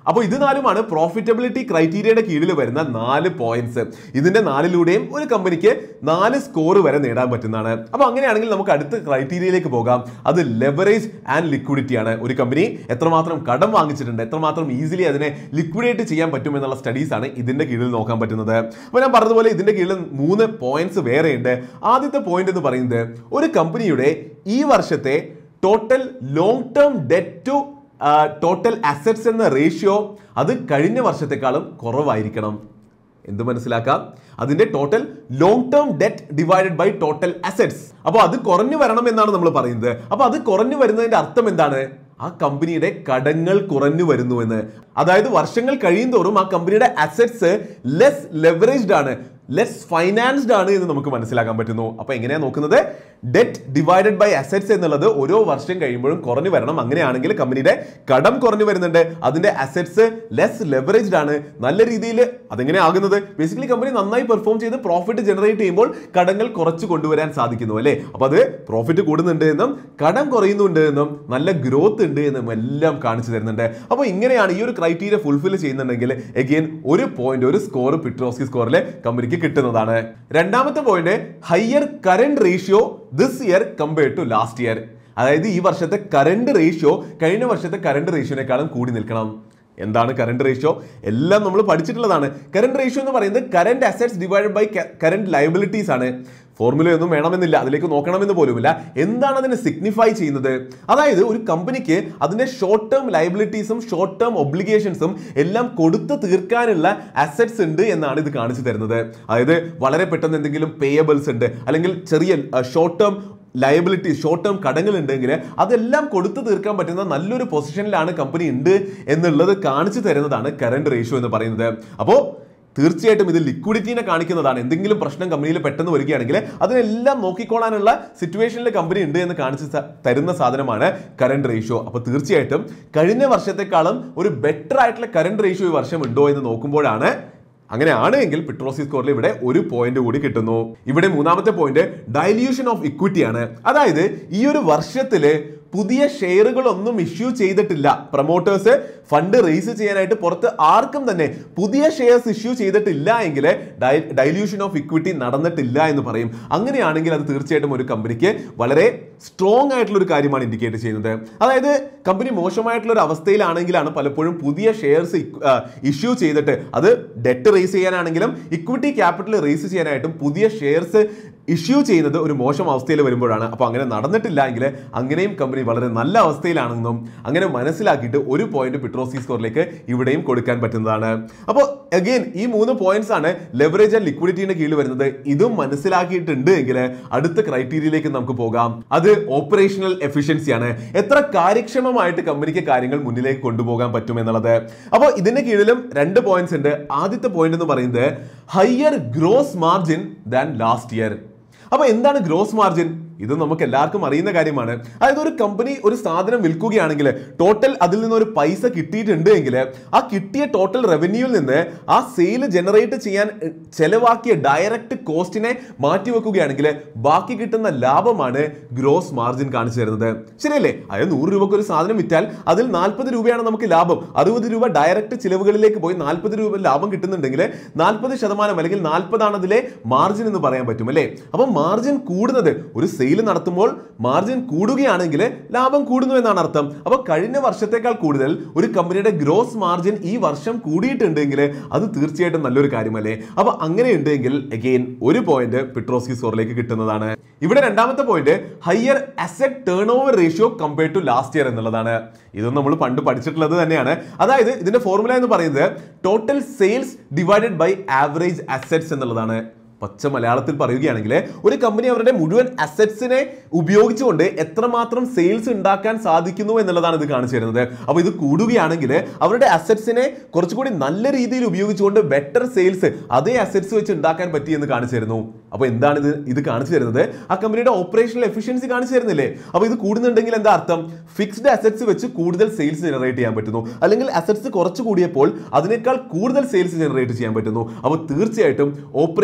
അപ്പോൾ ഇത് നാലുമാണ് പ്രോഫിറ്റബിലിറ്റി ക്രൈറ്റീരിയയുടെ കീഴിൽ വരുന്ന നാല് പോയിന്റ്സ് ഇതിന്റെ നാലിലൂടെയും ഒരു കമ്പനിക്ക് നാല് സ്കോർ വരെ നേടാൻ പറ്റുന്നതാണ് അപ്പോൾ അങ്ങനെയാണെങ്കിൽ നമുക്ക് അടുത്ത ക്രൈറ്റീരിയയിലേക്ക് പോകാം അത് ലെവറേജ് ആൻഡ് ലിക്വിഡിറ്റി ആണ് ഒരു കമ്പനി എത്രമാത്രം കടം വാങ്ങിച്ചിട്ടുണ്ട് എത്രമാത്രം ഈസിലി അതിനെ ലിക്വിഡേറ്റ് ചെയ്യാൻ പറ്റും എന്നുള്ള സ്റ്റഡീസ് ആണ് ഇതിന്റെ കീഴിൽ നോക്കാൻ പറ്റുന്നത് അപ്പോൾ ഞാൻ പറഞ്ഞതുപോലെ ഇതിന്റെ കീഴിൽ മൂന്ന് പോയിന്റ്സ് വേറെയുണ്ട് ആദ്യത്തെ പോയിന്റ് എന്ന് പറയുന്നത് ഒരു കമ്പനിയുടെ ഈ വർഷത്തെ total long term debt to total assets എന്ന റേഷ്യോ അത് കഴിഞ്ഞ വർഷത്തെക്കാളും കുറവായിരിക്കണം എന്ത് മനസ്സിലാക്കാം അതിന്റെ total long term debt divided by total assets അപ്പോൾ അത് കുറഞ്ഞു വരണം എന്നാണ് നമ്മൾ പറയുന്നത് അപ്പോൾ അത് കുറഞ്ഞു വരുന്നതിന്റെ അർത്ഥം എന്താണ് ആ കമ്പനിയുടെ കടങ്ങൾ കുറഞ്ഞു വരുന്നു എന്ന് അതായത് വർഷങ്ങൾ കഴിയുന്തോറും ആ കമ്പനിയുടെ അസറ്റ്സ് ലെസ് ലെവറേജ്ഡ് ആണ് ലെസ് ഫൈനാൻസ്ഡ് ആണ് എന്ന് നമുക്ക് മനസ്സിലാക്കാൻ പറ്റുന്നു അപ്പൊ എങ്ങനെയാ നോക്കുന്നത് ഡെറ്റ് ഡിവൈഡഡ് ബൈ അസറ്റ്സ് എന്നുള്ളത് ഓരോ വർഷം കഴിയുമ്പോഴും കുറഞ്ഞു വരണം അങ്ങനെയാണെങ്കിൽ കമ്പനിയുടെ കടം കുറഞ്ഞു വരുന്നുണ്ട് അതിന്റെ അസറ്റ്സ് ലെസ് ലെവറേജ്ഡ് ആണ് നല്ല രീതിയിൽ അതെങ്ങനെ ആകുന്നത് ബേസിക്കലി കമ്പനി നന്നായി പെർഫോം ചെയ്ത് പ്രോഫിറ്റ് ജനറേറ്റ് ചെയ്യുമ്പോൾ കടങ്ങൾ കുറച്ച് കൊണ്ടുവരാൻ സാധിക്കുന്നു അല്ലേ അപ്പൊ അത് പ്രോഫിറ്റ് കൂടുന്നുണ്ട് എന്നും കടം കുറയുന്നുണ്ട് എന്നും നല്ല ഗ്രോത്ത് ഉണ്ട് എന്നും എല്ലാം കാണിച്ചു തരുന്നുണ്ട് അപ്പോൾ ഇങ്ങനെയാണ് ഈ ഒരു ക്രൈറ്റീരിയ ഫുൾഫിൽ ചെയ്യുന്നുണ്ടെങ്കിൽ എഗെയിൻ ഒരു പോയിന്റ് ഒരു സ്കോർ പിട്രോസ്കി സ്കോറിൽ കമ്പനിക്ക് കിട്ടുന്നതാണ് രണ്ടാമത്തെ point higher current ratio this year compared to last year അതായത് ഈ വർഷത്തെ കറണ്ട് റേഷ്യോ കഴിഞ്ഞ വർഷത്തെ കറണ്ട് റേഷ്യോനേക്കാളും കൂടി നിൽക്കണം എന്താണ് കറണ്ട് റേഷ്യോ എല്ലാം നമ്മൾ പഠിച്ചിട്ടുള്ളതാണ് കറണ്ട് റേഷ്യോ എന്ന് പറയുന്നത് current assets divided by current liabilities ആണ് ഫോർമുലയൊന്നും വേണമെന്നില്ല അതിലേക്ക് നോക്കണമെന്ന് പോലുമില്ല എന്താണ് അതിനെ സിഗ്നിഫൈ ചെയ്യുന്നത് അതായത് ഒരു കമ്പനിക്ക് അതിന്റെ ഷോർട്ട് ടേം ലയബിലിറ്റീസും ഷോർട്ട് ടേം ഒബ്ലിഗേഷൻസും എല്ലാം കൊടുത്തു തീർക്കാനുള്ള അസറ്റ്സ് ഉണ്ട് എന്നാണ് ഇത് കാണിച്ചു തരുന്നത് അതായത് വളരെ പെട്ടെന്ന് എന്തെങ്കിലും പേയബിൾസ് ഉണ്ട് അല്ലെങ്കിൽ ചെറിയ short term liability short term കടങ്ങൾ ഉണ്ടെങ്കിൽ അതെല്ലാം കൊടുത്തു തീർക്കാൻ പറ്റുന്ന നല്ലൊരു പൊസിഷനിലാണ് കമ്പനി ഉണ്ട് എന്നുള്ളത് കാണിച്ചു തരുന്നതാണ് കറണ്ട് റേഷ്യോ എന്ന് പറയുന്നത് അപ്പോൾ തീർച്ചയായിട്ടും ഇത് ലിക്വിഡിറ്റീനെ കാണിക്കുന്നതാണ് എന്തെങ്കിലും പ്രശ്നം കമ്പനിയിൽ പെട്ടെന്ന് വരികയാണെങ്കിൽ അതിനെല്ലാം നോക്കിക്കോളാനുള്ള സിറ്റുവേഷനിൽ കമ്പനി ഉണ്ട് എന്ന് കാണിച്ച് സ- തരുന്ന സാധനമാണ് കറണ്ട് റേഷ്യോ അപ്പോൾ തീർച്ചയായിട്ടും കഴിഞ്ഞ വർഷത്തെക്കാളും ഒരു ബെറ്റർ ആയിട്ടുള്ള കറണ്ട് റേഷ്യോ ഈ വർഷം ഉണ്ടോ എന്ന് നോക്കുമ്പോഴാണ് അങ്ങനെയാണ് എങ്കിൽ പിട്രോസി സ്കോറിൽ ഇവിടെ ഒരു പോയിന്റ് കൂടി കിട്ടുന്നു ഇവിടെ മൂന്നാമത്തെ പോയിന്റ് ഡൈല്യൂഷൻ ഓഫ് ഇക്വിറ്റി ആണ് അതായത് ഈ ഒരു വർഷത്തില് പുതിയ ഷെയറുകളൊന്നും ഇഷ്യൂ ചെയ്തിട്ടില്ല പ്രൊമോട്ടേഴ്സ് ഫണ്ട് റേസ് ചെയ്യാനായിട്ട് പുറത്ത് ആർക്കും തന്നെ പുതിയ ഷെയർസ് ഇഷ്യൂ ചെയ്തിട്ടില്ല എങ്കിൽ ഡൈല്യൂഷൻ ഓഫ് ഇക്വിറ്റി നടന്നിട്ടില്ല എന്ന് പറയും അങ്ങനെയാണെങ്കിൽ അത് തീർച്ചയായിട്ടും ഒരു കമ്പനിക്ക് വളരെ സ്ട്രോങ് ആയിട്ടുള്ള ഒരു കാര്യമാണ് ഇൻഡിക്കേറ്റ് ചെയ്യുന്നത് അതായത് കമ്പനി മോശമായിട്ടുള്ള ഒരു അവസ്ഥയിലാണെങ്കിലാണ് പലപ്പോഴും പുതിയ ഷെയർസ് ഇഷ്യൂ ചെയ്തിട്ട് അത് ഡെറ്റ് റേസ് ചെയ്യാനാണെങ്കിലും ഇക്വിറ്റി ക്യാപിറ്റൽ റേസ് ചെയ്യാനായിട്ടും പുതിയ ഷെയർസ് ഇഷ്യൂ ചെയ്യുന്നത് ഒരു മോശം അവസ്ഥയിൽ വരുമ്പോഴാണ് അപ്പോൾ അങ്ങനെ നടന്നിട്ടില്ല എങ്കിൽ അങ്ങനെയും കമ്പനി വളരെ നല്ല അവസ്ഥയിലാണെന്നും അങ്ങനെ മനസ്സിലാക്കിയിട്ട് ഒരു പോയിന്റ് പിട്രോസി സ്കോറിലേക്ക് ഇവിടെയും കൊടുക്കാൻ പറ്റുന്നതാണ് അപ്പോൾ അഗെയിൻ ഈ മൂന്ന് പോയിന്റ്സ് ആണ് ലെവറേജ് ആൻഡ് ലിക്വിഡിറ്റിയുടെ കീഴിൽ വരുന്നത് ഇതും മനസ്സിലാക്കിയിട്ടുണ്ട് എങ്കിൽ അടുത്ത ക്രൈറ്റീരിയയിലേക്ക് നമുക്ക് പോകാം അത് ഓപ്പറേഷണൽ എഫിഷ്യൻസി ആണ് എത്ര കാര്യക്ഷമമായിട്ട് കമ്പനിക്ക് കാര്യങ്ങൾ മുന്നിലേക്ക് കൊണ്ടുപോകാൻ പറ്റും എന്നുള്ളത് അപ്പോൾ ഇതിന്റെ കീഴിലും രണ്ട് പോയിന്റ്സ് ഉണ്ട് ആദ്യത്തെ പോയിന്റ് എന്ന് പറയുന്നത് higher gross margin than last year അപ്പൊ എന്താണ് ഗ്രോസ് മാർജിൻ ഇത് നമുക്ക് എല്ലാവർക്കും അറിയുന്ന കാര്യമാണ് അതായത് ഒരു കമ്പനി ഒരു സാധനം വിൽക്കുകയാണെങ്കിൽ ടോട്ടൽ അതിൽ നിന്ന് ഒരു പൈസ കിട്ടിയിട്ടുണ്ട് എങ്കിൽ ആ കിട്ടിയ ടോട്ടൽ റവന്യൂവിൽ നിന്ന് ആ സെയിൽ ജനറേറ്റ് ചെയ്യാൻ എ, ചെലവാക്കിയ ഡയറക്റ്റ് കോസ്റ്റിനെ മാറ്റി വെക്കുകയാണെങ്കിൽ ബാക്കി കിട്ടുന്ന ലാഭമാണ് ഗ്രോസ് മാർജിൻ കാണിച്ചു തരുന്നത് ശരിയല്ലേ അതായത് നൂറ് രൂപക്ക് ഒരു സാധനം വിറ്റാൽ അതിൽ നാൽപ്പത് രൂപയാണ് നമുക്ക് ലാഭം അറുപത് രൂപ ഡയറക്റ്റ് ചിലവുകളിലേക്ക് പോയി നാൽപ്പത് രൂപ ലാഭം കിട്ടുന്നുണ്ടെങ്കിൽ നാൽപ്പത് ശതമാനം അല്ലെങ്കിൽ നാൽപ്പതാണ് അതിലെ മാർജിൻ എന്ന് പറയാൻ പറ്റും അല്ലേ അപ്പം മാർജിൻ കൂടുന്നത് ഒരു സെയിൽ നടത്തുമ്പോൾ മാർജിൻ കൂടുകയാണെങ്കിൽ ലാഭം കൂടുന്നു എന്നാണ് അർത്ഥം അപ്പോൾ കഴിഞ്ഞ വർഷത്തേക്കാൾ കൂടുതൽ ഒരു കമ്പനിയുടെ ഗ്രോസ് മാർജിൻ ഈ വർഷം കൂടിയിട്ടുണ്ടെങ്കിൽ അത് തീർച്ചയായിട്ടും നല്ലൊരു കാര്യമല്ലേ അപ്പോൾ അങ്ങനെ ഉണ്ടെങ്കിൽ അഗെയിൻ ഒരു പോയിന്റ് പിട്രോസ്കി സ്കോറിലേക്ക് കിട്ടുന്നതാണ് ഇവിടെ രണ്ടാമത്തെ point higher asset turnover ratio compared to last year എന്നുള്ളതാണ് ഇതും നമ്മൾ പണ്ട് പഠിച്ചിട്ടുള്ളത് തന്നെയാണ് അതായത് ഇതിന്റെ ഫോർമുല എന്ന് പറയുന്നത് total sales divided by average assets എന്നുള്ളതാണ് പച്ച മലയാളത്തിൽ പറയുകയാണെങ്കിൽ ഒരു കമ്പനി അവരുടെ മുഴുവൻ അസറ്റ്സിനെ ഉപയോഗിച്ചുകൊണ്ട് എത്രമാത്രം സെയിൽസ് ഉണ്ടാക്കാൻ സാധിക്കുന്നു എന്നുള്ളതാണ് ഇത് കാണിച്ചു തരുന്നത് അപ്പോൾ ഇത് കൂടുകയാണെങ്കിൽ അവരുടെ അസറ്റ്സിനെ കുറച്ചുകൂടി നല്ല രീതിയിൽ ഉപയോഗിച്ചുകൊണ്ട് ബെറ്റർ സെയിൽസ് അതേ അസറ്റ്സ് വെച്ച് ഉണ്ടാക്കാൻ പറ്റി എന്ന് കാണിച്ചു തരുന്നു അപ്പോൾ എന്താണ് ഇത് ഇത് കാണിച്ചു തരുന്നത് ആ കമ്പനിയുടെ ഓപ്പറേഷണൽ എഫിഷ്യൻസി കാണിച്ചു തരുന്നില്ലേ അപ്പോൾ ഇത് കൂടുന്നുണ്ടെങ്കിൽ എന്താ അർത്ഥം ഫിക്സ്ഡ് അസറ്റ്സ് വെച്ച് കൂടുതൽ സെയിൽസ് ജനറേറ്റ് ചെയ്യാൻ പറ്റുന്നു അല്ലെങ്കിൽ അസറ്റ്സ് കുറച്ച് കൂടിയപ്പോൾ അതിനേക്കാൾ കൂടുതൽ സെയിൽസ് ജനറേറ്റ് ചെയ്യാൻ പറ്റുന്നു അപ്പോൾ തീർച്ചയായിട്ടും ഓപ്പറേഷണൽ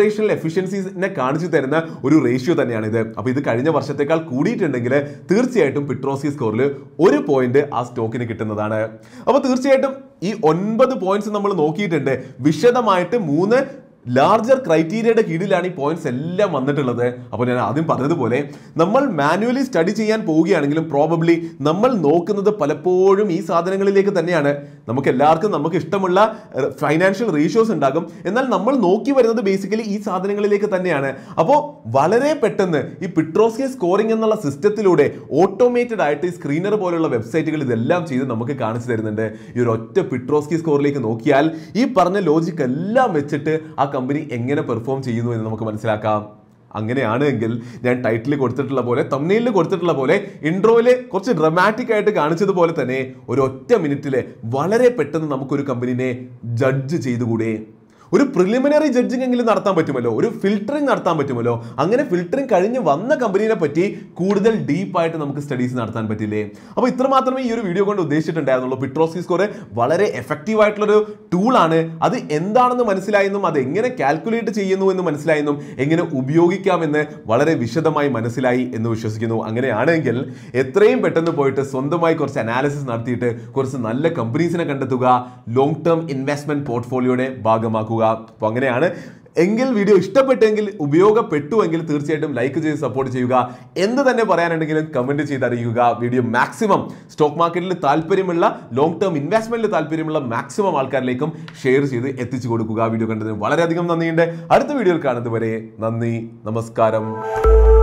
എഫിഷ്യൻസീസിനെ കാണിച്ചു തരുന്ന ഒരു റേഷ്യോ തന്നെയാണ് ഇത് അപ്പോൾ ഇത് കഴിഞ്ഞ വർഷത്തേക്കാൾ കൂടിയിട്ടുണ്ടെങ്കിൽ തീർച്ചയായിട്ടും പിട്രോസി സ്കോറിൽ ഒരു പോയിന്റ് ആ സ്റ്റോക്കിന് കിട്ടുന്നതാണ് അപ്പോൾ തീർച്ചയായിട്ടും ഈ ഒൻപത് പോയിന്റ്സ് നമ്മൾ നോക്കിയിട്ടുണ്ട് വിശദമായിട്ട് മൂന്ന് ലാർജർ ക്രൈറ്റീരിയയുടെ കീഴിലാണ് ഈ പോയിന്റ്സ് എല്ലാം വന്നിട്ടുള്ളത് അപ്പോൾ ഞാൻ ആദ്യം പറഞ്ഞതുപോലെ നമ്മൾ മാനുവലി സ്റ്റഡി ചെയ്യാൻ പോവുകയാണെങ്കിലും പ്രോബബ്ലി നമ്മൾ നോക്കുന്നത് പലപ്പോഴും ഈ സാധനങ്ങളിലേക്ക് തന്നെയാണ് നമുക്ക് എല്ലാവർക്കും നമുക്ക് ഇഷ്ടമുള്ള ഫൈനാൻഷ്യൽ റേഷ്യോസ് ഉണ്ടാകും എന്നാൽ നമ്മൾ നോക്കി വരുന്നത് ബേസിക്കലി ഈ സാധനങ്ങളിലേക്ക് തന്നെയാണ് അപ്പോൾ വളരെ പെട്ടെന്ന് ഈ പിട്രോസ്കി സ്കോറിംഗ് എന്നുള്ള സിസ്റ്റത്തിലൂടെ ഓട്ടോമേറ്റഡ് ആയിട്ട് ഈ സ്ക്രീനർ പോലുള്ള വെബ്സൈറ്റുകൾ ഇതെല്ലാം ചെയ്ത് നമുക്ക് കാണിച്ചു തരുന്നുണ്ട് ഈ ഒരു ഒറ്റ പിട്രോസ്കി സ്കോറിലേക്ക് നോക്കിയാൽ ഈ പറഞ്ഞ ലോജിക് എല്ലാം വെച്ചിട്ട് ആ കമ്പനി എങ്ങനെ പെർഫോം ചെയ്യുന്നു എന്ന് നമുക്ക് മനസ്സിലാക്കാം അങ്ങനെയാണ് എങ്കിൽ ഞാൻ ടൈറ്റിൽ കൊടുത്തിട്ടുള്ള പോലെ തമ്മിലിൽ കൊടുത്തിട്ടുള്ള പോലെ ഇൻട്രോയില് കുറച്ച് ഡ്രമാറ്റിക് ആയിട്ട് കാണിച്ചതുപോലെ തന്നെ ഒരു ഒറ്റ മിനിറ്റില് വളരെ പെട്ടെന്ന് നമുക്കൊരു കമ്പനിനെ ജഡ്ജ് ചെയ്തുകൂടെ ഒരു പ്രിലിമിനറി ജഡ്ജിങ് എങ്കിലും നടത്താൻ പറ്റുമല്ലോ ഒരു ഫിൽറ്ററിംഗ് നടത്താൻ പറ്റുമല്ലോ അങ്ങനെ ഫിൽറ്ററിംഗ് കഴിഞ്ഞ് വന്ന കമ്പനീനെ പറ്റി കൂടുതൽ ഡീപ്പായിട്ട് നമുക്ക് സ്റ്റഡീസ് നടത്താൻ പറ്റില്ലേ അപ്പോൾ ഇത്ര മാത്രമേ ഈ ഒരു വീഡിയോ കൊണ്ട് ഉദ്ദേശിച്ചിട്ടുണ്ടായിരുന്നുള്ളൂ പിട്രോസി സ്കോർ വളരെ എഫക്റ്റീവ് ആയിട്ടുള്ളൊരു ടൂളാണ് അത് എന്താണെന്ന് മനസ്സിലായെന്നും അത് എങ്ങനെ കാൽക്കുലേറ്റ് ചെയ്യുന്നു എന്ന് മനസ്സിലായെന്നും എങ്ങനെ ഉപയോഗിക്കാമെന്ന് വളരെ വിശദമായി മനസ്സിലായി എന്ന് വിശ്വസിക്കുന്നു അങ്ങനെയാണെങ്കിൽ എത്രയും പെട്ടെന്ന് പോയിട്ട് സ്വന്തമായി കുറച്ച് അനാലിസിസ് നടത്തിയിട്ട് കുറച്ച് നല്ല കമ്പനീസിനെ കണ്ടെത്തുക ലോങ് ടേം ഇൻവെസ്റ്റ്മെന്റ് പോർട്ട്ഫോളിയോയുടെ ഭാഗമാക്കുക അപ്പോൾ അങ്ങനെയാണ് എങ്കിൽ വീഡിയോ ഇഷ്ടപ്പെട്ടെങ്കിൽ ഉപയോഗപ്പെട്ടുവെങ്കിൽ തീർച്ചയായിട്ടും ലൈക്ക് ചെയ്ത് സപ്പോർട്ട് ചെയ്യുക എന്ത് തന്നെ പറയാനുണ്ടെങ്കിലും കമന്റ് ചെയ്ത് അറിയുക വീഡിയോ മാക്സിമം സ്റ്റോക്ക് മാർക്കറ്റിൽ താല്പര്യമുള്ള ലോങ് ടേം ഇൻവെസ്റ്റ്മെന്റിൽ താല്പര്യമുള്ള മാക്സിമം ആൾക്കാരിലേക്കും ഷെയർ ചെയ്ത് എത്തിച്ചു കൊടുക്കുക വീഡിയോ കണ്ടതിന് വളരെയധികം നന്ദിയുണ്ട് അടുത്ത വീഡിയോയിൽ കാണുന്നത് വരെ നന്ദി നമസ്കാരം